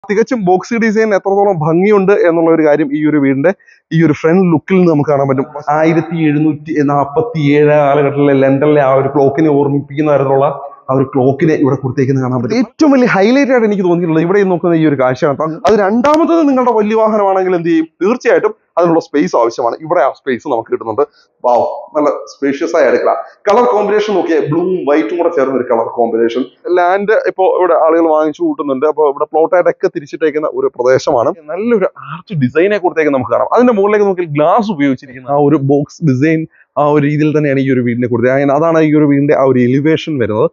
തികച്ചും boxy design എത്രത്തോളം ഭംഗിയുണ്ട് എന്നുള്ള ഒരു കാര്യം ഈ ഒരു വീടിന്റെ ഈ ഒരു ഫ്രണ്ട് ലുക്കിൽ നിന്ന് നമുക്ക് കാണാൻ പറ്റും ആയിരത്തി എഴുന്നൂറ്റി നാൽപ്പത്തി ഏഴ് കാലഘട്ടത്തിലെ ലണ്ടനിലെ ആ ഒരു ക്ലോക്കിനെ ഓർമ്മിപ്പിക്കുന്ന തരത്തിലുള്ള ആ ഒരു ക്ലോക്കിനെ ഇവിടെ കൊടുത്തേക്കുന്നത് കാണാൻ പറ്റും ഏറ്റവും വലിയ ഹൈലൈറ്റ് ആയിട്ട് എനിക്ക് തോന്നിയിട്ടുള്ളത് ഇവിടെ നോക്കുന്ന ഈ ഒരു കാഴ്ചയാണ് കേട്ടോ. അത് രണ്ടാമത്തത് നിങ്ങളുടെ വലിയ വാഹനമാണെങ്കിൽ എന്ത് ചെയ്യും തീർച്ചയായിട്ടും അതിനുള്ള സ്പേസ് ആവശ്യമാണ് ഇവിടെ ആ സ്പേസ് നമുക്ക് കിട്ടുന്നുണ്ട് വാവ് നല്ല സ്പേഷ്യസ് ആയ അടുക്കള കളർ കോമ്പിനേഷൻ നോക്കിയേ ബ്ലൂവും വൈറ്റും കൂടെ ചേർന്ന ഒരു കളർ കോമ്പിനേഷൻ ലാൻഡ് ഇപ്പോൾ ഇവിടെ ആളുകൾ വാങ്ങിച്ചു കൂട്ടുന്നുണ്ട് അപ്പോൾ ഇവിടെ പ്ലോട്ടായിട്ടൊക്കെ തിരിച്ചിട്ടേക്കുന്ന ഒരു പ്രദേശമാണ് നല്ലൊരു ആർച്ച് ഡിസൈനെ കൊടുത്തേക്ക് നമുക്ക് കാണാം അതിന്റെ മുകളിലേക്ക് നോക്കി ഗ്ലാസ് ഉപയോഗിച്ചിരിക്കുന്ന ആ ഒരു ബോക്സ് ഡിസൈൻ ആ ഒരു രീതിയിൽ തന്നെയാണ് ഈ ഒരു വീടിനെ കൊടുത്തത് അങ്ങനെ അതാണ് ഈ ഒരു വീടിന്റെ ആ ഒരു എലിവേഷൻ വരുന്നത്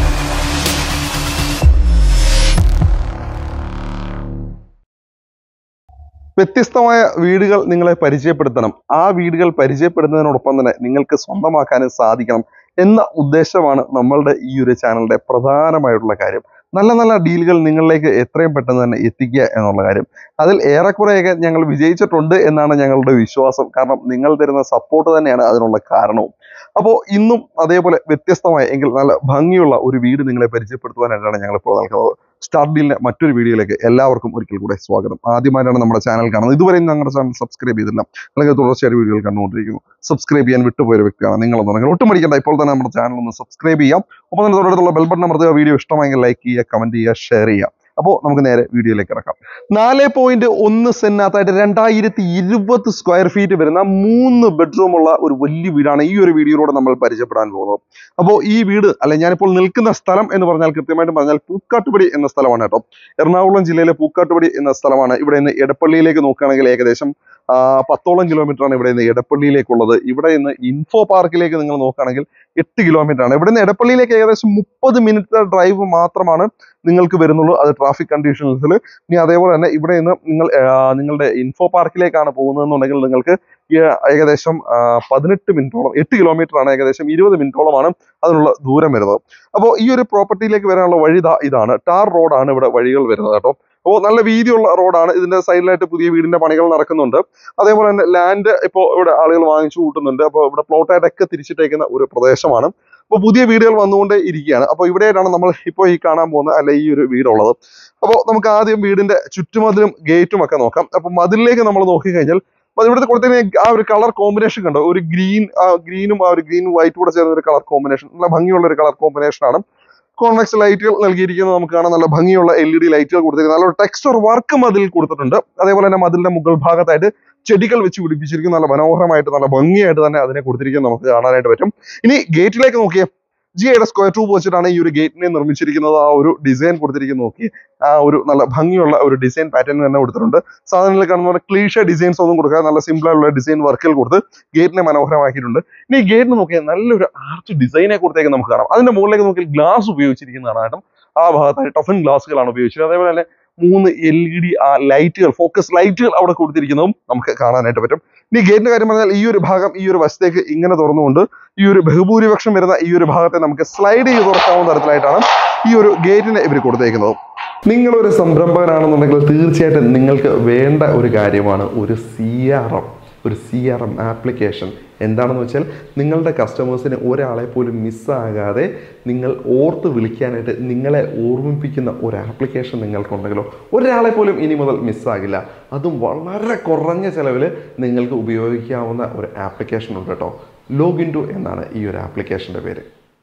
വ്യത്യസ്തമായ വീടുകൾ നിങ്ങളെ പരിചയപ്പെടുത്തണം ആ വീടുകൾ പരിചയപ്പെടുന്നതിനോടൊപ്പം തന്നെ നിങ്ങൾക്ക് സ്വന്തമാക്കാനും സാധിക്കണം എന്ന ഉദ്ദേശമാണ് നമ്മളുടെ ഈ ഒരു ചാനലിന്റെ പ്രധാനമായിട്ടുള്ള കാര്യം നല്ല നല്ല ഡീലുകൾ നിങ്ങളിലേക്ക് എത്രയും പെട്ടെന്ന് തന്നെ എത്തിക്കുക എന്നുള്ള കാര്യം അതിൽ ഏറെക്കുറെയൊക്കെ ഞങ്ങൾ വിജയിച്ചിട്ടുണ്ട് എന്നാണ് ഞങ്ങളുടെ വിശ്വാസം കാരണം നിങ്ങൾ തരുന്ന സപ്പോർട്ട് തന്നെയാണ് അതിനുള്ള കാരണവും അപ്പോൾ ഇന്നും അതേപോലെ വ്യത്യസ്തമായ എങ്കിൽ നല്ല ഭംഗിയുള്ള ഒരു വീട് നിങ്ങളെ പരിചയപ്പെടുത്തുവാനായിട്ടാണ് ഞങ്ങൾ ഇപ്പോൾ നൽകുന്നത് സ്റ്റാർട്ട് ഡീലിന്റെ മറ്റൊരു വീഡിയോയിലേക്ക് എല്ലാവർക്കും ഒരിക്കൽ കൂടെ സ്വാഗതം ആദ്യമായിട്ടാണ് നമ്മുടെ ചാനൽ കാണുന്നത് ഇതുവരെയും ഞങ്ങളുടെ ചാനൽ സബ്സ്ക്രൈബ് ചെയ്തില്ല അല്ലെങ്കിൽ തുടർച്ചയായിട്ട് വീഡിയോകൾ കണ്ടുകൊണ്ടിരിക്കുന്നു സബ്സ്ക്രൈബ് ചെയ്യാൻ വിട്ടുപോയ ഒരു വ്യക്തിയാണ് നിങ്ങളെന്ന് നിങ്ങൾ ഒട്ടും മടിക്കണ്ട ഇപ്പോൾ തന്നെ നമ്മുടെ ചാനൽ ഒന്ന് സബ്സ്ക്രൈബ് ചെയ്യാം ഒപ്പം തന്നെ തൊട്ടടുത്തുള്ള ബെൽ ബട്ടൺ അമർത്തുക വീഡിയോ ഇഷ്ടമായെങ്കിൽ ലൈക്ക് ചെയ്യുക കമന്റ് ചെയ്യുക ഷെയർ ചെയ്യുക അപ്പോൾ നമുക്ക് നേരെ വീഡിയോയിലേക്ക് ഇറക്കാം നാല് പോയിന്റ് ഒന്ന് സെന്നകത്തായിട്ട് രണ്ടായിരത്തി ഇരുപത് സ്ക്വയർ ഫീറ്റ് വരുന്ന മൂന്ന് ബെഡ്റൂം ഉള്ള ഒരു വലിയ വീടാണ് ഈ ഒരു വീഡിയോയിലൂടെ നമ്മൾ പരിചയപ്പെടാൻ പോകുന്നത് അപ്പോൾ ഈ വീട് അല്ലെ ഞാനിപ്പോൾ നിൽക്കുന്ന സ്ഥലം എന്ന് പറഞ്ഞാൽ കൃത്യമായിട്ടും പറഞ്ഞാൽ പൂക്കാട്ടുപടി എന്ന സ്ഥലമാണ് കേട്ടോ എറണാകുളം ജില്ലയിലെ പൂക്കാട്ടുപടി എന്ന സ്ഥലമാണ് ഇവിടെ നിന്ന് എടപ്പള്ളിയിലേക്ക് നോക്കുകയാണെങ്കിൽ ഏകദേശം ആ, പത്തോളം കിലോമീറ്റർ ആണ് ഇവിടെ നിന്ന് എടപ്പള്ളിയിലേക്കുള്ളത് ഇവിടെ നിന്ന് ഇൻഫോ പാർക്കിലേക്ക് നിങ്ങൾ നോക്കുകയാണെങ്കിൽ എട്ട് കിലോമീറ്റർ ആണ് ഇവിടെ നിന്ന് എടപ്പള്ളിയിലേക്ക് ഏകദേശം മുപ്പത് മിനിറ്റ് ഡ്രൈവ് മാത്രമാണ് നിങ്ങൾക്ക് വരുന്നുള്ളൂ അത് ട്രാഫിക് കണ്ടീഷൻസിൽ ഇനി അതേപോലെ തന്നെ ഇവിടെ നിന്ന് നിങ്ങൾ ആ, നിങ്ങളുടെ ഇൻഫോ പാർക്കിലേക്കാണ് പോകുന്നതെന്നുണ്ടെങ്കിൽ നിങ്ങൾക്ക് ഈ ഏകദേശം ആ, പതിനെട്ട് മിനിറ്റോളം എട്ട് കിലോമീറ്റർ ആണ് ഏകദേശം ഇരുപത് മിനിറ്റോളമാണ് അതിനുള്ള ദൂരം വരുന്നത് അപ്പോൾ ഈ ഒരു പ്രോപ്പർട്ടിയിലേക്ക് വരാനുള്ള വഴി ദാ ഇതാണ് ടാർ റോഡാണ് ഇവിടെ വഴികൾ വരുന്നത് കേട്ടോ അപ്പോൾ നല്ല വീതിയുള്ള റോഡാണ് ഇതിന്റെ സൈഡിലായിട്ട് പുതിയ വീടിന്റെ പണികൾ നടക്കുന്നുണ്ട് അതേപോലെ തന്നെ ലാൻഡ് ഇപ്പോൾ ഇവിടെ ആളുകൾ വാങ്ങിച്ചു കൂട്ടുന്നുണ്ട് അപ്പോൾ ഇവിടെ പ്ലോട്ടായിട്ടൊക്കെ തിരിച്ചിട്ടേക്കുന്ന ഒരു പ്രദേശമാണ് അപ്പോൾ പുതിയ വീടുകൾ വന്നുകൊണ്ടേ ഇരിക്കുകയാണ് അപ്പോൾ ഇവിടെയായിട്ടാണ് നമ്മൾ ഇപ്പോൾ ഈ കാണാൻ പോകുന്ന അല്ലെ ഈ ഒരു വീടുള്ളത് അപ്പോൾ നമുക്ക് ആദ്യം വീടിന്റെ ചുറ്റുമതിലും ഗേറ്റും ഒക്കെ നോക്കാം അപ്പോൾ മതിലിലേക്ക് നമ്മൾ നോക്കിക്കഴിഞ്ഞാൽ അപ്പോൾ ഇവിടുത്തെ കൊടുത്തിരിക്കുന്ന ആ ഒരു കളർ കോമ്പിനേഷൻ കണ്ടോ ഒരു ഗ്രീൻ ആ ഗ്രീനും ആ ഒരു ഗ്രീനും വൈറ്റ് കൂടെ ചേർന്ന ഒരു കളർ കോമ്പിനേഷൻ നല്ല ഭംഗിയുള്ള ഒരു കളർ കോമ്പിനേഷൻ ആണ് കോൺവെക്സ് ലൈറ്റുകൾ നൽകിയിരിക്കുന്നത് നമുക്ക് കാണാം നല്ല ഭംഗിയുള്ള എൽ ഇ ഡി ലൈറ്റുകൾ കൊടുത്തിരിക്കുന്നത് നല്ലൊരു ടെക്സ്ചർ വർക്ക് മതിൽ കൊടുത്തിട്ടുണ്ട് അതേപോലെ തന്നെ മതിലിന്റെ മുകൾ ഭാഗത്തായിട്ട് ചെടികൾ വെച്ച് പിടിപ്പിച്ചിരിക്കുന്ന നല്ല മനോഹരമായിട്ട് നല്ല ഭംഗിയായിട്ട് തന്നെ അതിനെ കൊടുത്തിരിക്കുന്നത് നമുക്ക് കാണാനായിട്ട് പറ്റും ഇനി ഗേറ്റിലേക്ക് നോക്കിയേ ജി ഐയുടെ സ്ക്വയർ ട്യൂബ് വെച്ചിട്ടാണ് ഈ ഒരു ഗേറ്റിനെ നിർമ്മിച്ചിരിക്കുന്നത് ആ ഒരു ഡിസൈൻ കൊടുത്തിരിക്കുന്നത് നോക്കി ആ ഒരു നല്ല ഭംഗിയുള്ള ഒരു ഡിസൈൻ പാറ്റേൺ തന്നെ കൊടുത്തിട്ടുണ്ട് സാധാരണ കാണുന്ന പോലെ ക്ലീഷ ഡിസൈൻസ് ഒന്നും കൊടുക്കാതെ നല്ല സിമ്പിൾ ആയിട്ടുള്ള ഡിസൈൻ വർക്കുകൾ കൊടുത്ത് ഗേറ്റിനെ മനോഹരമാക്കിയിട്ടുണ്ട് ഇനി ഗേറ്റിന് നോക്കിയാൽ നല്ലൊരു ആർച്ച് ഡിസൈനെ കൊടുത്തേക്ക് നമുക്ക് കാണാം അതിന്റെ മുകളിലേക്ക് നോക്കിയാൽ ഗ്ലാസ് ഉപയോഗിച്ചിരിക്കുന്നതാണ് കേട്ടോ ആ ഭാഗത്തായി ടഫൻ ഗ്ലാസുകളാണ് ഉപയോഗിച്ചത് അതേപോലെ തന്നെ മൂന്ന് എൽ ഇ ഡി ആ ലൈറ്റുകൾ ഫോക്കസ് ലൈറ്റുകൾ അവിടെ കൊടുത്തിരിക്കുന്നതും നമുക്ക് കാണാനായിട്ട് പറ്റും ഇനി ഗേറ്റിന്റെ കാര്യം പറഞ്ഞാൽ ഈ ഒരു ഭാഗം ഈ ഒരു വശത്തേക്ക് ഇങ്ങനെ തുറന്നുകൊണ്ട് ഈ ഒരു ബഹുഭൂരിപക്ഷം വരുന്ന ഈ ഒരു ഭാഗത്തെ നമുക്ക് സ്ലൈഡ് ചെയ്ത് തുറക്കാവുന്ന തരത്തിലായിട്ടാണ് ഈ ഒരു ഗേറ്റിനെ ഇവർ കൊടുത്തേക്കുന്നത് നിങ്ങളൊരു സംരംഭകനാണെന്നുണ്ടെങ്കിൽ തീർച്ചയായിട്ടും നിങ്ങൾക്ക് വേണ്ട ഒരു കാര്യമാണ് ഒരു സി ആർ എം ഒരു സി ആർ എം ആപ്ലിക്കേഷൻ എന്താണെന്ന് വെച്ചാൽ നിങ്ങളുടെ കസ്റ്റമേഴ്സിന് ഒരാളെ പോലും മിസ്സാകാതെ നിങ്ങൾ ഓർത്ത് വിളിക്കാനായിട്ട് നിങ്ങളെ ഓർമ്മിപ്പിക്കുന്ന ഒരു ആപ്ലിക്കേഷൻ നിങ്ങൾക്കുണ്ടെങ്കിലോ ഒരാളെ പോലും ഇനി മുതൽ മിസ്സാകില്ല അതും വളരെ കുറഞ്ഞ ചിലവിൽ നിങ്ങൾക്ക് ഉപയോഗിക്കാവുന്ന ഒരു ആപ്ലിക്കേഷൻ ഉണ്ട് കേട്ടോ ലോഗിൻ ടു എന്നാണ് ഈ ഒരു ആപ്ലിക്കേഷൻ്റെ പേര്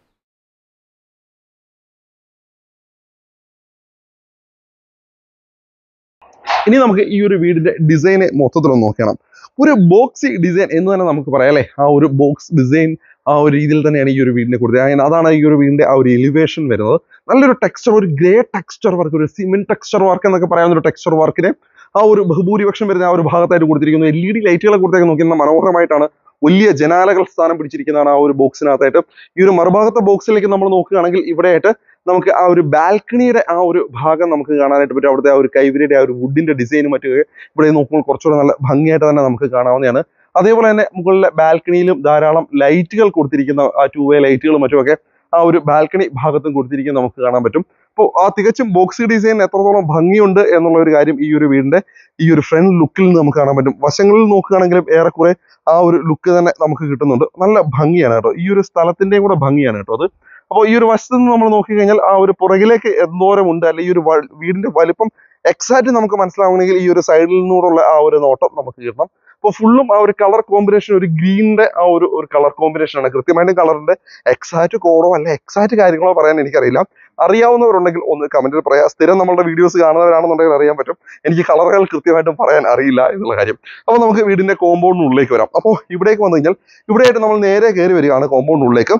ഇനി നമുക്ക് ഈ ഒരു വീടിന്റെ ഡിസൈനെ മൊത്തത്തിലൊന്ന് നോക്കണം ഒരു ബോക്സി ഡിസൈൻ എന്ന് തന്നെ നമുക്ക് പറയാം അല്ലേ ആ ഒരു ബോക്സ് ഡിസൈൻ ആ ഒരു രീതിയിൽ തന്നെയാണ് ഈ ഒരു വീടിനെ കൊടുത്തത് അങ്ങനെ അതാണ് ഈ ഒരു വീടിന്റെ ആ ഒരു എലിവേഷൻ വരുന്നത് നല്ലൊരു ടെക്സ്ചർ ഒരു ഗ്രേ ടെക്സ്ചർ വർക്ക് ഒരു സിമെന്റ് ടെക്സ്ചർ വർക്ക് എന്നൊക്കെ പറയാവുന്ന ഒരു ടെക്സ്ചർ വർക്കിനെ ആ ഒരു ബഹുഭൂരിപക്ഷം വരുന്ന ആ ഒരു ഭാഗത്തായിട്ട് കൊടുത്തിരിക്കുന്നു എൽ ഇ ഡി ലൈറ്റുകളെ കൊടുത്തേക്ക് നോക്കുന്ന മനോഹരമായിട്ടാണ് വലിയ ജനാലകൾ സ്ഥാനം പിടിച്ചിരിക്കുന്നതാണ് ആ ഒരു ബോക്സിനകത്തായിട്ട് ഈ ഒരു മറുഭാഗത്തെ ബോക്സിലേക്ക് നമ്മൾ നോക്കുകയാണെങ്കിൽ ഇവിടെയായിട്ട് നമുക്ക് ആ ഒരു ബാൽക്കണിയുടെ ആ ഒരു ഭാഗം നമുക്ക് കാണാനായിട്ട് പറ്റും അവിടുത്തെ ആ ഒരു കൈവരിയുടെ ആ ഒരു വുഡിന്റെ ഡിസൈനും മറ്റൊക്കെ ഇവിടെ നോക്കുമ്പോൾ കുറച്ചുകൂടെ നല്ല ഭംഗിയായിട്ട് തന്നെ നമുക്ക് കാണാവുന്നതാണ് അതേപോലെ തന്നെ മുകളിലെ ബാൽക്കണിയിലും ധാരാളം ലൈറ്റുകൾ കൊടുത്തിരിക്കുന്ന ആ ടൂ വേ ലൈറ്റുകളും മറ്റുമൊക്കെ ആ ഒരു ബാൽക്കണി ഭാഗത്തും കൊടുത്തിരിക്കുന്നത് നമുക്ക് കാണാൻ പറ്റും അപ്പോൾ ആ തികച്ചും ബോക്സി ഡിസൈൻ എത്രത്തോളം ഭംഗിയുണ്ട് എന്നുള്ള ഒരു കാര്യം ഈ ഒരു വീടിന്റെ ഈ ഒരു ഫ്രണ്ട് ലുക്കിൽ നിന്ന് നമുക്ക് കാണാൻ പറ്റും വശങ്ങളിൽ നോക്കുകയാണെങ്കിലും ഏറെക്കുറെ ആ ഒരു ലുക്ക് തന്നെ നമുക്ക് കിട്ടുന്നുണ്ട് നല്ല ഭംഗിയാണ് കേട്ടോ ഈ ഒരു സ്ഥലത്തിന്റെയും കൂടെ ഭംഗിയാണ് കേട്ടോ അത് അപ്പോൾ ഈ ഒരു വശത്ത് നിന്ന് നമ്മൾ നോക്കിക്കഴിഞ്ഞാൽ ആ ഒരു പുറകിലേക്ക് എന്തോരം ഉണ്ട് അല്ലെങ്കിൽ ഈ ഒരു വ- വീടിന്റെ വലിപ്പം എക്സാക്റ്റ് നമുക്ക് മനസ്സിലാവണമെങ്കിൽ ഈ ഒരു സൈഡിൽ നിന്നൂടുള്ള ആ ഒരു നോട്ടം നമുക്ക് കിട്ടണം അപ്പോൾ ഫുള്ളും ആ ഒരു കളർ കോമ്പിനേഷൻ ഒരു ഗ്രീനിന്റെ ആ ഒരു ഒരു കളർ കോമ്പിനേഷൻ ആണ് കൃത്യമായിട്ടും കളറിന്റെ എക്സാക്റ്റ് കോഡോ അല്ല എക്സാക്റ്റ് കാര്യങ്ങളോ പറയാൻ എനിക്കറിയില്ല അറിയാവുന്നവരുണ്ടെങ്കിൽ ഒന്ന് കമന്റിൽ പറയാം സ്ഥിരം നമ്മുടെ വീഡിയോസ് കാണുന്നവരാണെന്നുണ്ടെങ്കിൽ അറിയാൻ പറ്റും എനിക്ക് കളറുകൾ കൃത്യമായിട്ടും പറയാൻ അറിയില്ല എന്നുള്ള കാര്യം അപ്പോൾ നമുക്ക് വീടിന്റെ കോമ്പൗണ്ടിനുള്ളിലേക്ക് വരാം അപ്പോൾ ഇവിടേക്ക് വന്നു കഴിഞ്ഞാൽ ഇവിടെയായിട്ട് നമ്മൾ നേരെ കയറി വരികയാണ് കോമ്പൗണ്ടിനുള്ളിലേക്ക്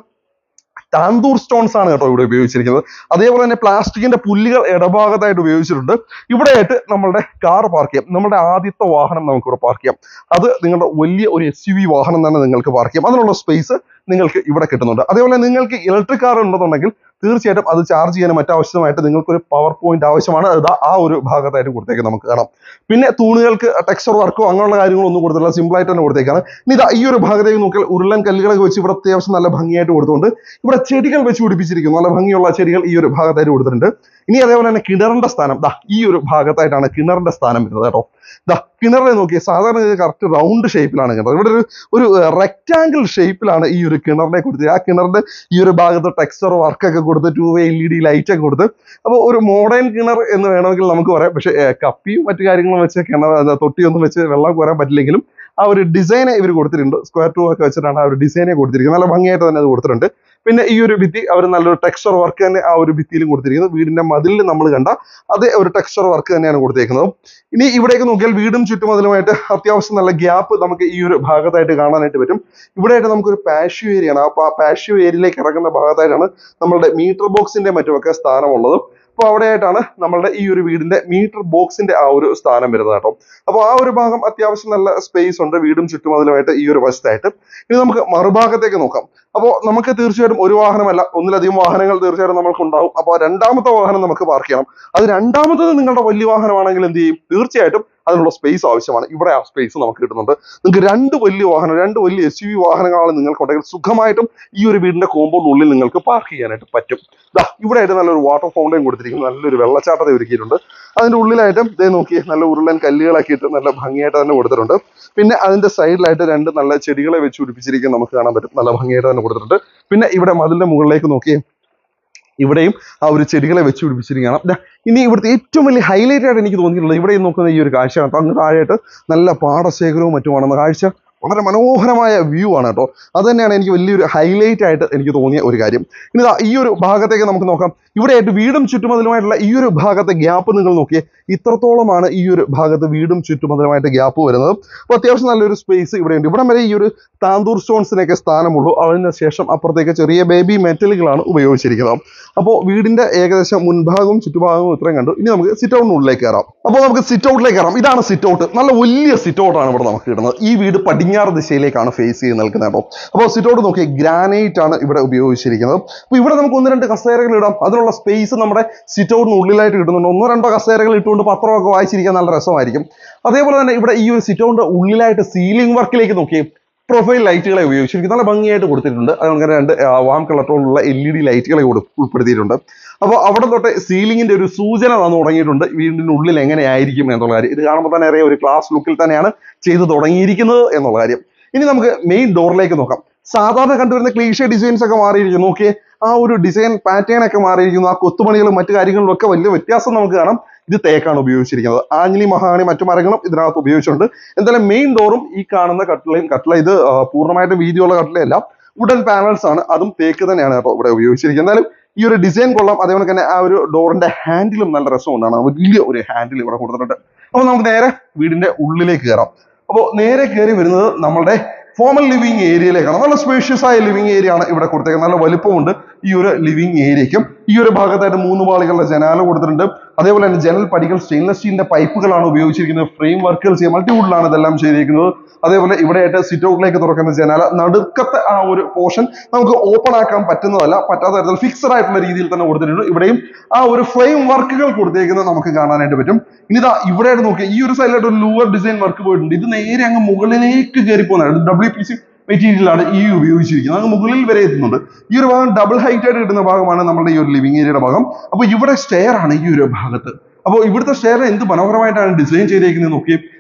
താന്തൂർ സ്റ്റോൺസ് ആണ് കേട്ടോ ഇവിടെ ഉപയോഗിച്ചിരിക്കുന്നത് അതേപോലെ തന്നെ പ്ലാസ്റ്റിക്കിന്റെ പുല്ലുകൾ ഇടഭാഗത്തായിട്ട് ഉപയോഗിച്ചിട്ടുണ്ട് ഇവിടെയായിട്ട് നമ്മളുടെ കാർ പാർക്ക് ചെയ്യാം നമ്മുടെ ആദ്യത്തെ വാഹനം നമുക്ക് ഇവിടെ പാർക്ക് ചെയ്യാം അത് നിങ്ങളുടെ വലിയ ഒരു എസ് യു വി വാഹനം തന്നെ നിങ്ങൾക്ക് പാർക്ക് ചെയ്യാം അതിനുള്ള സ്പേസ് നിങ്ങൾക്ക് ഇവിടെ കിട്ടുന്നുണ്ട് അതേപോലെ നിങ്ങൾക്ക് ഇലക്ട്രിക് കാർ ഉണ്ടെന്നുണ്ടെങ്കിൽ തീർച്ചയായിട്ടും അത് ചാർജ് ചെയ്യാനും മറ്റാവശ്യമായിട്ട് നിങ്ങൾക്ക് ഒരു പവർ പോയിന്റ് ആവശ്യമാണ് അത് ആ ഒരു ഭാഗത്തായിട്ട് കൊടുത്തേക്ക് നമുക്ക് കാണാം പിന്നെ തൂണുകൾക്ക് ടെക്സ്ചർ വർക്കോ അങ്ങനെയുള്ള കാര്യങ്ങളൊന്നും കൊടുത്തില്ല സിമ്പിൾ ആയിട്ട് തന്നെ കൊടുത്തേക്കാണ് ഇനി ഇതാ ഈ ഒരു ഭാഗത്തേക്ക് നോക്കിയാൽ ഉരുളൻ കല്ലുകളൊക്കെ വെച്ച് ഇവിടെ അത്യാവശ്യം നല്ല ഭംഗിയായിട്ട് കൊടുത്തുകൊണ്ട് ഇവിടെ ചെടികൾ വെച്ച് പിടിപ്പിച്ചിരിക്കുന്നു നല്ല ഭംഗിയുള്ള ചെടികൾ ഈ ഒരു ഭാഗത്തായിട്ട് കൊടുത്തിട്ടുണ്ട് ഇനി അതേപോലെ തന്നെ കിണറിന്റെ സ്ഥാനം ദാ ഈ ഒരു ഭാഗത്തായിട്ടാണ് കിണറിന്റെ സ്ഥാനം വരുന്നത് കേട്ടോ ദാ കിണറിനെ നോക്കിയാൽ സാധാരണ കറക്റ്റ് റൗണ്ട് ഷേപ്പിലാണ് കിണർ ഇവിടെ ഒരു ഒരു റെക്റ്റാങ്കിൾ ഷേപ്പിലാണ് ഈ ഒരു കിണറിനെ കൊടുത്തത് ആ കിണറിന്റെ ഈ ഒരു ഭാഗത്ത് ടെക്സ്ചർ വർക്കൊക്കെ കൊടുത്ത് two way L E D light ഒക്കെ കൊടുത്ത് അപ്പോൾ ഒരു മോഡേൺ കിണർ എന്ന് വേണമെങ്കിൽ നമുക്ക് പറയാം പക്ഷേ ഏർ കപ്പിയും മറ്റു കാര്യങ്ങളും വെച്ച് കിണർ അത് തൊട്ടിയൊന്നും വെച്ച് വെള്ളം കോരാൻ പറ്റില്ലെങ്കിലും ആ ഒരു ഡിസൈനെ ഇവർ കൊടുത്തിട്ടുണ്ട് സ്ക്വയർ ടൂ ഒക്കെ വെച്ചിട്ടാണ് ആ ഒരു ഡിസൈനെ കൊടുത്തിരിക്കുന്നത് നല്ല ഭംഗിയായിട്ട് തന്നെ അത് കൊടുത്തിട്ടുണ്ട് പിന്നെ ഈ ഒരു ഭിത്തി അവർ നല്ലൊരു ടെക്സ്ചർ വർക്ക് തന്നെ ആ ഒരു ഭിത്തിയിലും കൊടുത്തിരിക്കുന്നത് വീടിന്റെ മതിലിൽ നമ്മൾ കണ്ട അതേ ഒരു ടെക്സ്ചർ വർക്ക് തന്നെയാണ് കൊടുത്തേക്കുന്നത് ഇനി ഇവിടേക്ക് നോക്കിയാൽ വീടും ചുറ്റുമതിലുമായിട്ട് അത്യാവശ്യം നല്ല ഗ്യാപ്പ് നമുക്ക് ഈ ഒരു ഭാഗത്തായിട്ട് കാണാനായിട്ട് പറ്റും ഇവിടെയായിട്ട് നമുക്കൊരു പാഷ്യൂ ഏരിയ ആണ് ആ പാഷ്യൂ ഏരിയയിലേക്ക് ഇറങ്ങുന്ന ഭാഗത്തായിട്ടാണ് നമ്മളുടെ മീറ്റർ ബോക്സിന്റെ മറ്റുമൊക്കെ സ്ഥാനമുള്ളത് അപ്പോൾ അവിടെയായിട്ടാണ് നമ്മളുടെ ഈ ഒരു വീടിന്റെ മീറ്റർ ബോക്സിന്റെ ആ ഒരു സ്ഥാനം വരുന്നത് കേട്ടോ അപ്പോൾ ആ ഒരു ഭാഗം അത്യാവശ്യം നല്ല സ്പേസ് ഉണ്ട് വീടും ചുറ്റുമതിലുമായിട്ട് ഈ ഒരു വശത്തായിട്ട് ഇനി നമുക്ക് മറുഭാഗത്തേക്ക് നോക്കാം അപ്പോൾ നമുക്ക് തീർച്ചയായിട്ടും ഒരു വാഹനമല്ല ഒന്നിലധികം വാഹനങ്ങൾ തീർച്ചയായിട്ടും നമുക്ക് ഉണ്ടാവും അപ്പോൾ രണ്ടാമത്തെ വാഹനം നമുക്ക് പാർക്ക് ചെയ്യണം അത് രണ്ടാമത്തത് നിങ്ങളുടെ വലിയ വാഹനമാണെങ്കിൽ എന്ത് ചെയ്യും തീർച്ചയായിട്ടും അതിനുള്ള സ്പേസ് ആവശ്യമാണ് ഇവിടെ ആ സ്പേസ് നമുക്ക് കിട്ടുന്നുണ്ട് നിങ്ങൾക്ക് രണ്ട് വലിയ വാഹനം രണ്ട് വലിയ എസ് യു വി വാഹനങ്ങളാണ് നിങ്ങൾക്കുണ്ടെങ്കിൽ സുഖമായിട്ടും ഈ ഒരു വീടിന്റെ കോമ്പൗണ്ടിനുള്ളിൽ നിങ്ങൾക്ക് പാർക്ക് ചെയ്യാനായിട്ട് പറ്റും ദാ ഇവിടെ ആയിട്ട് നല്ലൊരു വാട്ടർ ഫൗണ്ടൈൻ കൊടുത്തിരിക്കുന്നു നല്ലൊരു വെള്ളച്ചാട്ടത്തെ ഒരുക്കിയിട്ടുണ്ട് അതിന്റെ ഉള്ളിലായിട്ട് ഇതേ നോക്കി നല്ല ഉരുളൻ കല്ലുകളൊക്കെ ഇട്ട് നല്ല ഭംഗിയായിട്ട് തന്നെ കൊടുത്തിട്ടുണ്ട് പിന്നെ അതിന്റെ സൈഡിലായിട്ട് രണ്ട് നല്ല ചെടികളെ വെച്ച് പിടിപ്പിച്ചിരിക്കുന്നത് നമുക്ക് കാണാൻ പറ്റും നല്ല ഭംഗിയായിട്ട് തന്നെ കൊടുത്തിട്ടുണ്ട് പിന്നെ ഇവിടെ മതിലിന്റെ മുകളിലേക്ക് നോക്കി ഇവിടെയും ആ ഒരു ചെടികളെ വെച്ച് പിടിപ്പിച്ചിരിക്കുകയാണ് ദാ ഇനി ഇവിടുത്തെ ഏറ്റവും വലിയ ഹൈലൈറ്റ് ആയിട്ട് എനിക്ക് തോന്നിയിട്ടുള്ളത് ഇവിടെ നോക്കുന്ന ഈ ഒരു കാഴ്ചയാണ് കേട്ടോ അങ്ങ് താഴെയായിട്ട് നല്ല പാടശേഖരവും മറ്റുമാണ് കാഴ്ച വളരെ മനോഹരമായ വ്യൂ ആണ് കേട്ടോ അത് തന്നെയാണ് എനിക്ക് വലിയൊരു ഹൈലൈറ്റ് ആയിട്ട് എനിക്ക് തോന്നിയ ഒരു കാര്യം ഇനി ദാ ഈ ഒരു ഭാഗത്തേക്ക് നമുക്ക് നോക്കാം ഇവിടെയായിട്ട് വീടും ചുറ്റുമതിലുമായിട്ടുള്ള ഈ ഒരു ഭാഗത്തെ ഗ്യാപ്പ് നിങ്ങൾ നോക്കിയേ ഇത്രത്തോളമാണ് ഈ ഒരു ഭാഗത്ത് വീടും ചുറ്റുമതിലുമായിട്ട് ഗ്യാപ്പ് വരുന്നത് അപ്പോൾ അത്യാവശ്യം നല്ലൊരു സ്പേസ് ഇവിടെയുണ്ട് ഇവിടം വരെ ഈ ഒരു താന്തൂർ സ്റ്റോൺസിനൊക്കെ സ്ഥാനമുള്ളൂ അതിന് ശേഷം അപ്പുറത്തേക്ക് ചെറിയ ബേബി മെറ്റലുകളാണ് ഉപയോഗിച്ചിരിക്കുന്നത് അപ്പോൾ വീടിന്റെ ഏകദേശം മുൻഭാഗവും ചുറ്റുഭാഗവും ഇത്രയും കണ്ടു ഇനി നമുക്ക് സിറ്റ് ഔട്ടിനുള്ളിലേക്ക് കയറാം അപ്പോൾ നമുക്ക് സിറ്റ് ഔട്ടിലേക്ക് കയറാം ഇതാണ് സിറ്റ് ഔട്ട് നല്ല വലിയ സിറ്റ് ഔട്ടാണ് ഇവിടെ നമുക്ക് കിട്ടുന്നത് ഈ വീട് പടിഞ്ഞാറ് ദിശയിലേക്കാണ് ഫേസ് ചെയ്ത് നിൽക്കുന്നത് കേട്ടോ അപ്പോൾ സിറ്റ് ഔട്ട് നോക്കി ഗ്രാനൈറ്റ് ആണ് ഇവിടെ ഉപയോഗിച്ചിരിക്കുന്നത് അപ്പോൾ ഇവിടെ നമുക്ക് ഒന്ന് രണ്ട് കസേരകൾ ഇടാം അതിനുള്ള സ്പേസ് നമ്മുടെ സിറ്റ് ഔട്ടിന് ഉള്ളിലായിട്ട് കിട്ടുന്നുണ്ട് ഒന്നോ രണ്ടോ കസേരകൾ ഇട്ടുകൊണ്ട് പത്രമൊക്കെ വായിച്ചിരിക്കാൻ നല്ല രസമായിരിക്കും അതേപോലെ തന്നെ ഇവിടെ ഈ ഒരു സിറ്റ് ഔട്ടിന്റെ ഉള്ളിലായിട്ട് സീലിംഗ് വർക്കിലേക്ക് നോക്കി പ്രൊഫൈൽ ലൈറ്റുകളെ ഉപയോഗിച്ചിരിക്കും നല്ല ഭംഗിയായിട്ട് കൊടുത്തിട്ടുണ്ട് അതുപോലെ രണ്ട് വാം കളറോടുള്ള എൽ ഇ ഡി ലൈറ്റുകളെ കൂടെ ഉൾപ്പെടുത്തിയിട്ടുണ്ട് അപ്പോൾ അവിടെ തൊട്ട് സീലിംഗിന്റെ ഒരു സൂചന തന്നു തുടങ്ങിയിട്ടുണ്ട് വീടിന്റെ ഉള്ളിൽ എങ്ങനെയായിരിക്കും എന്നുള്ള കാര്യം ഇത് കാണുമ്പോൾ തന്നെ അറിയാം ഒരു ക്ലാസ് ലുക്കിൽ തന്നെയാണ് ചെയ്തു തുടങ്ങിയിരിക്കുന്നത് എന്നുള്ള കാര്യം ഇനി നമുക്ക് മെയിൻ ഡോറിലേക്ക് നോക്കാം സാധാരണ കണ്ടുവരുന്ന ക്ലീഷ ഡിസൈൻസ് ഒക്കെ മാറിയിരിക്കുന്നു നോക്കിയേ ആ ഒരു ഡിസൈൻ പാറ്റേൺ ഒക്കെ മാറിയിരിക്കുന്നു ആ കൊത്തുപണികളും മറ്റു കാര്യങ്ങളിലും ഒക്കെ വലിയ വ്യത്യാസം നമുക്ക് കാണാം ഇത് തേക്കാണ് ഉപയോഗിച്ചിരിക്കുന്നത് ആഞ്ഞിലി മഹാണി മറ്റു മരങ്ങളും ഇതിനകത്ത് ഉപയോഗിച്ചിട്ടുണ്ട് എന്തായാലും മെയിൻ ഡോറും ഈ കാണുന്ന കട്ടിലയും കട്ടില ഇത് ആ, പൂർണ്ണമായിട്ടും വീതിയുള്ള കട്ടിലയല്ല വുഡൻ പാനൽസ് ആണ് അതും തേക്ക് തന്നെയാണ് കേട്ടോ ഇവിടെ ഉപയോഗിച്ചിരിക്കുന്നത് എന്തായാലും ഈ ഒരു ഡിസൈൻ കൊള്ളാം അതേപോലെ തന്നെ ആ ഒരു ഡോറിന്റെ ഹാൻഡിലും നല്ല രസമുണ്ടാണ് വലിയ ഒരു ഹാൻഡിൽ ഇവിടെ കൊടുത്തിട്ടുണ്ട് അപ്പോൾ നമുക്ക് നേരെ വീടിന്റെ ഉള്ളിലേക്ക് കയറാം അപ്പോൾ നേരെ കയറി വരുന്നത് നമ്മളുടെ ഫോമൽ ലിവിങ് ഏരിയയിലേക്കാണ് നല്ല സ്പേഷ്യസ് ആയ ലിവിങ് ഏരിയ ആണ് ഇവിടെ കൊടുത്തേക്കുന്നത് നല്ല വലിപ്പമുണ്ട് ഈ ഒരു ലിവിങ് ഏരിയയ്ക്കും ഈ ഒരു ഭാഗത്തായിട്ട് മൂന്ന് പാളികളുടെ ജനാല കൊടുത്തിട്ടുണ്ട് അതേപോലെ തന്നെ ജനൽ പടികൾ സ്റ്റെയിൻലെസ് സ്റ്റീലിന്റെ പൈപ്പുകളാണ് ഉപയോഗിച്ചിരിക്കുന്നത് ഫ്രെയിം വർക്കുകൾ ചെയ്യാൻ മൾട്ടിവുഡിലാണ് ഇതെല്ലാം ചെയ്തിരിക്കുന്നത് അതേപോലെ ഇവിടെയായിട്ട് സിറ്റ് ഔട്ടിലേക്ക് തുറക്കുന്ന ജനാല നടുക്കത്തെ ആ ഒരു പോർഷൻ നമുക്ക് ഓപ്പൺ ആക്കാൻ പറ്റുന്നതല്ല പറ്റാത്ത തരത്തിൽ ഫിക്സഡ് ആയിട്ടുള്ള രീതിയിൽ തന്നെ കൊടുത്തിട്ടുണ്ട് ഇവിടെയും ആ ഒരു ഫ്രെയിം വർക്കുകൾ കൊടുത്തേക്കുന്നത് നമുക്ക് കാണാനായിട്ട് പറ്റും ഇനി ഇതാ ഇവിടെ നോക്കി ഈ ഒരു സൈഡിലായിട്ട് ഒരു ലൂവർ ഡിസൈൻ വർക്ക് പോയിട്ടുണ്ട് ഇത് നേരെ അങ്ങ് മുകളിലേക്ക് കയറി പോകുന്നതാണ് ഡബ്ല്യു പി സി മെറ്റീരിയലാണ് ഈ ഉപയോഗിച്ചിരിക്കുന്നത് അങ്ങ് മുകളിൽ വരെ എത്തുന്നുണ്ട് ഈ ഒരു ഭാഗം ഡബിൾ ഹൈറ്റ് ആയിട്ട് കിട്ടുന്ന ഭാഗമാണ് നമ്മുടെ ഈ ഒരു ലിവിംഗ് ഏരിയയുടെ ഭാഗം അപ്പോൾ ഇവിടെ സ്റ്റെയർ ആണ് ഈ ഒരു ഭാഗത്ത് അപ്പോൾ ഇവിടുത്തെ സ്റ്റെയർ എന്ത് മനോഹരമായിട്ടാണ് ഡിസൈൻ ചെയ്തേക്കുന്നത് നോക്കി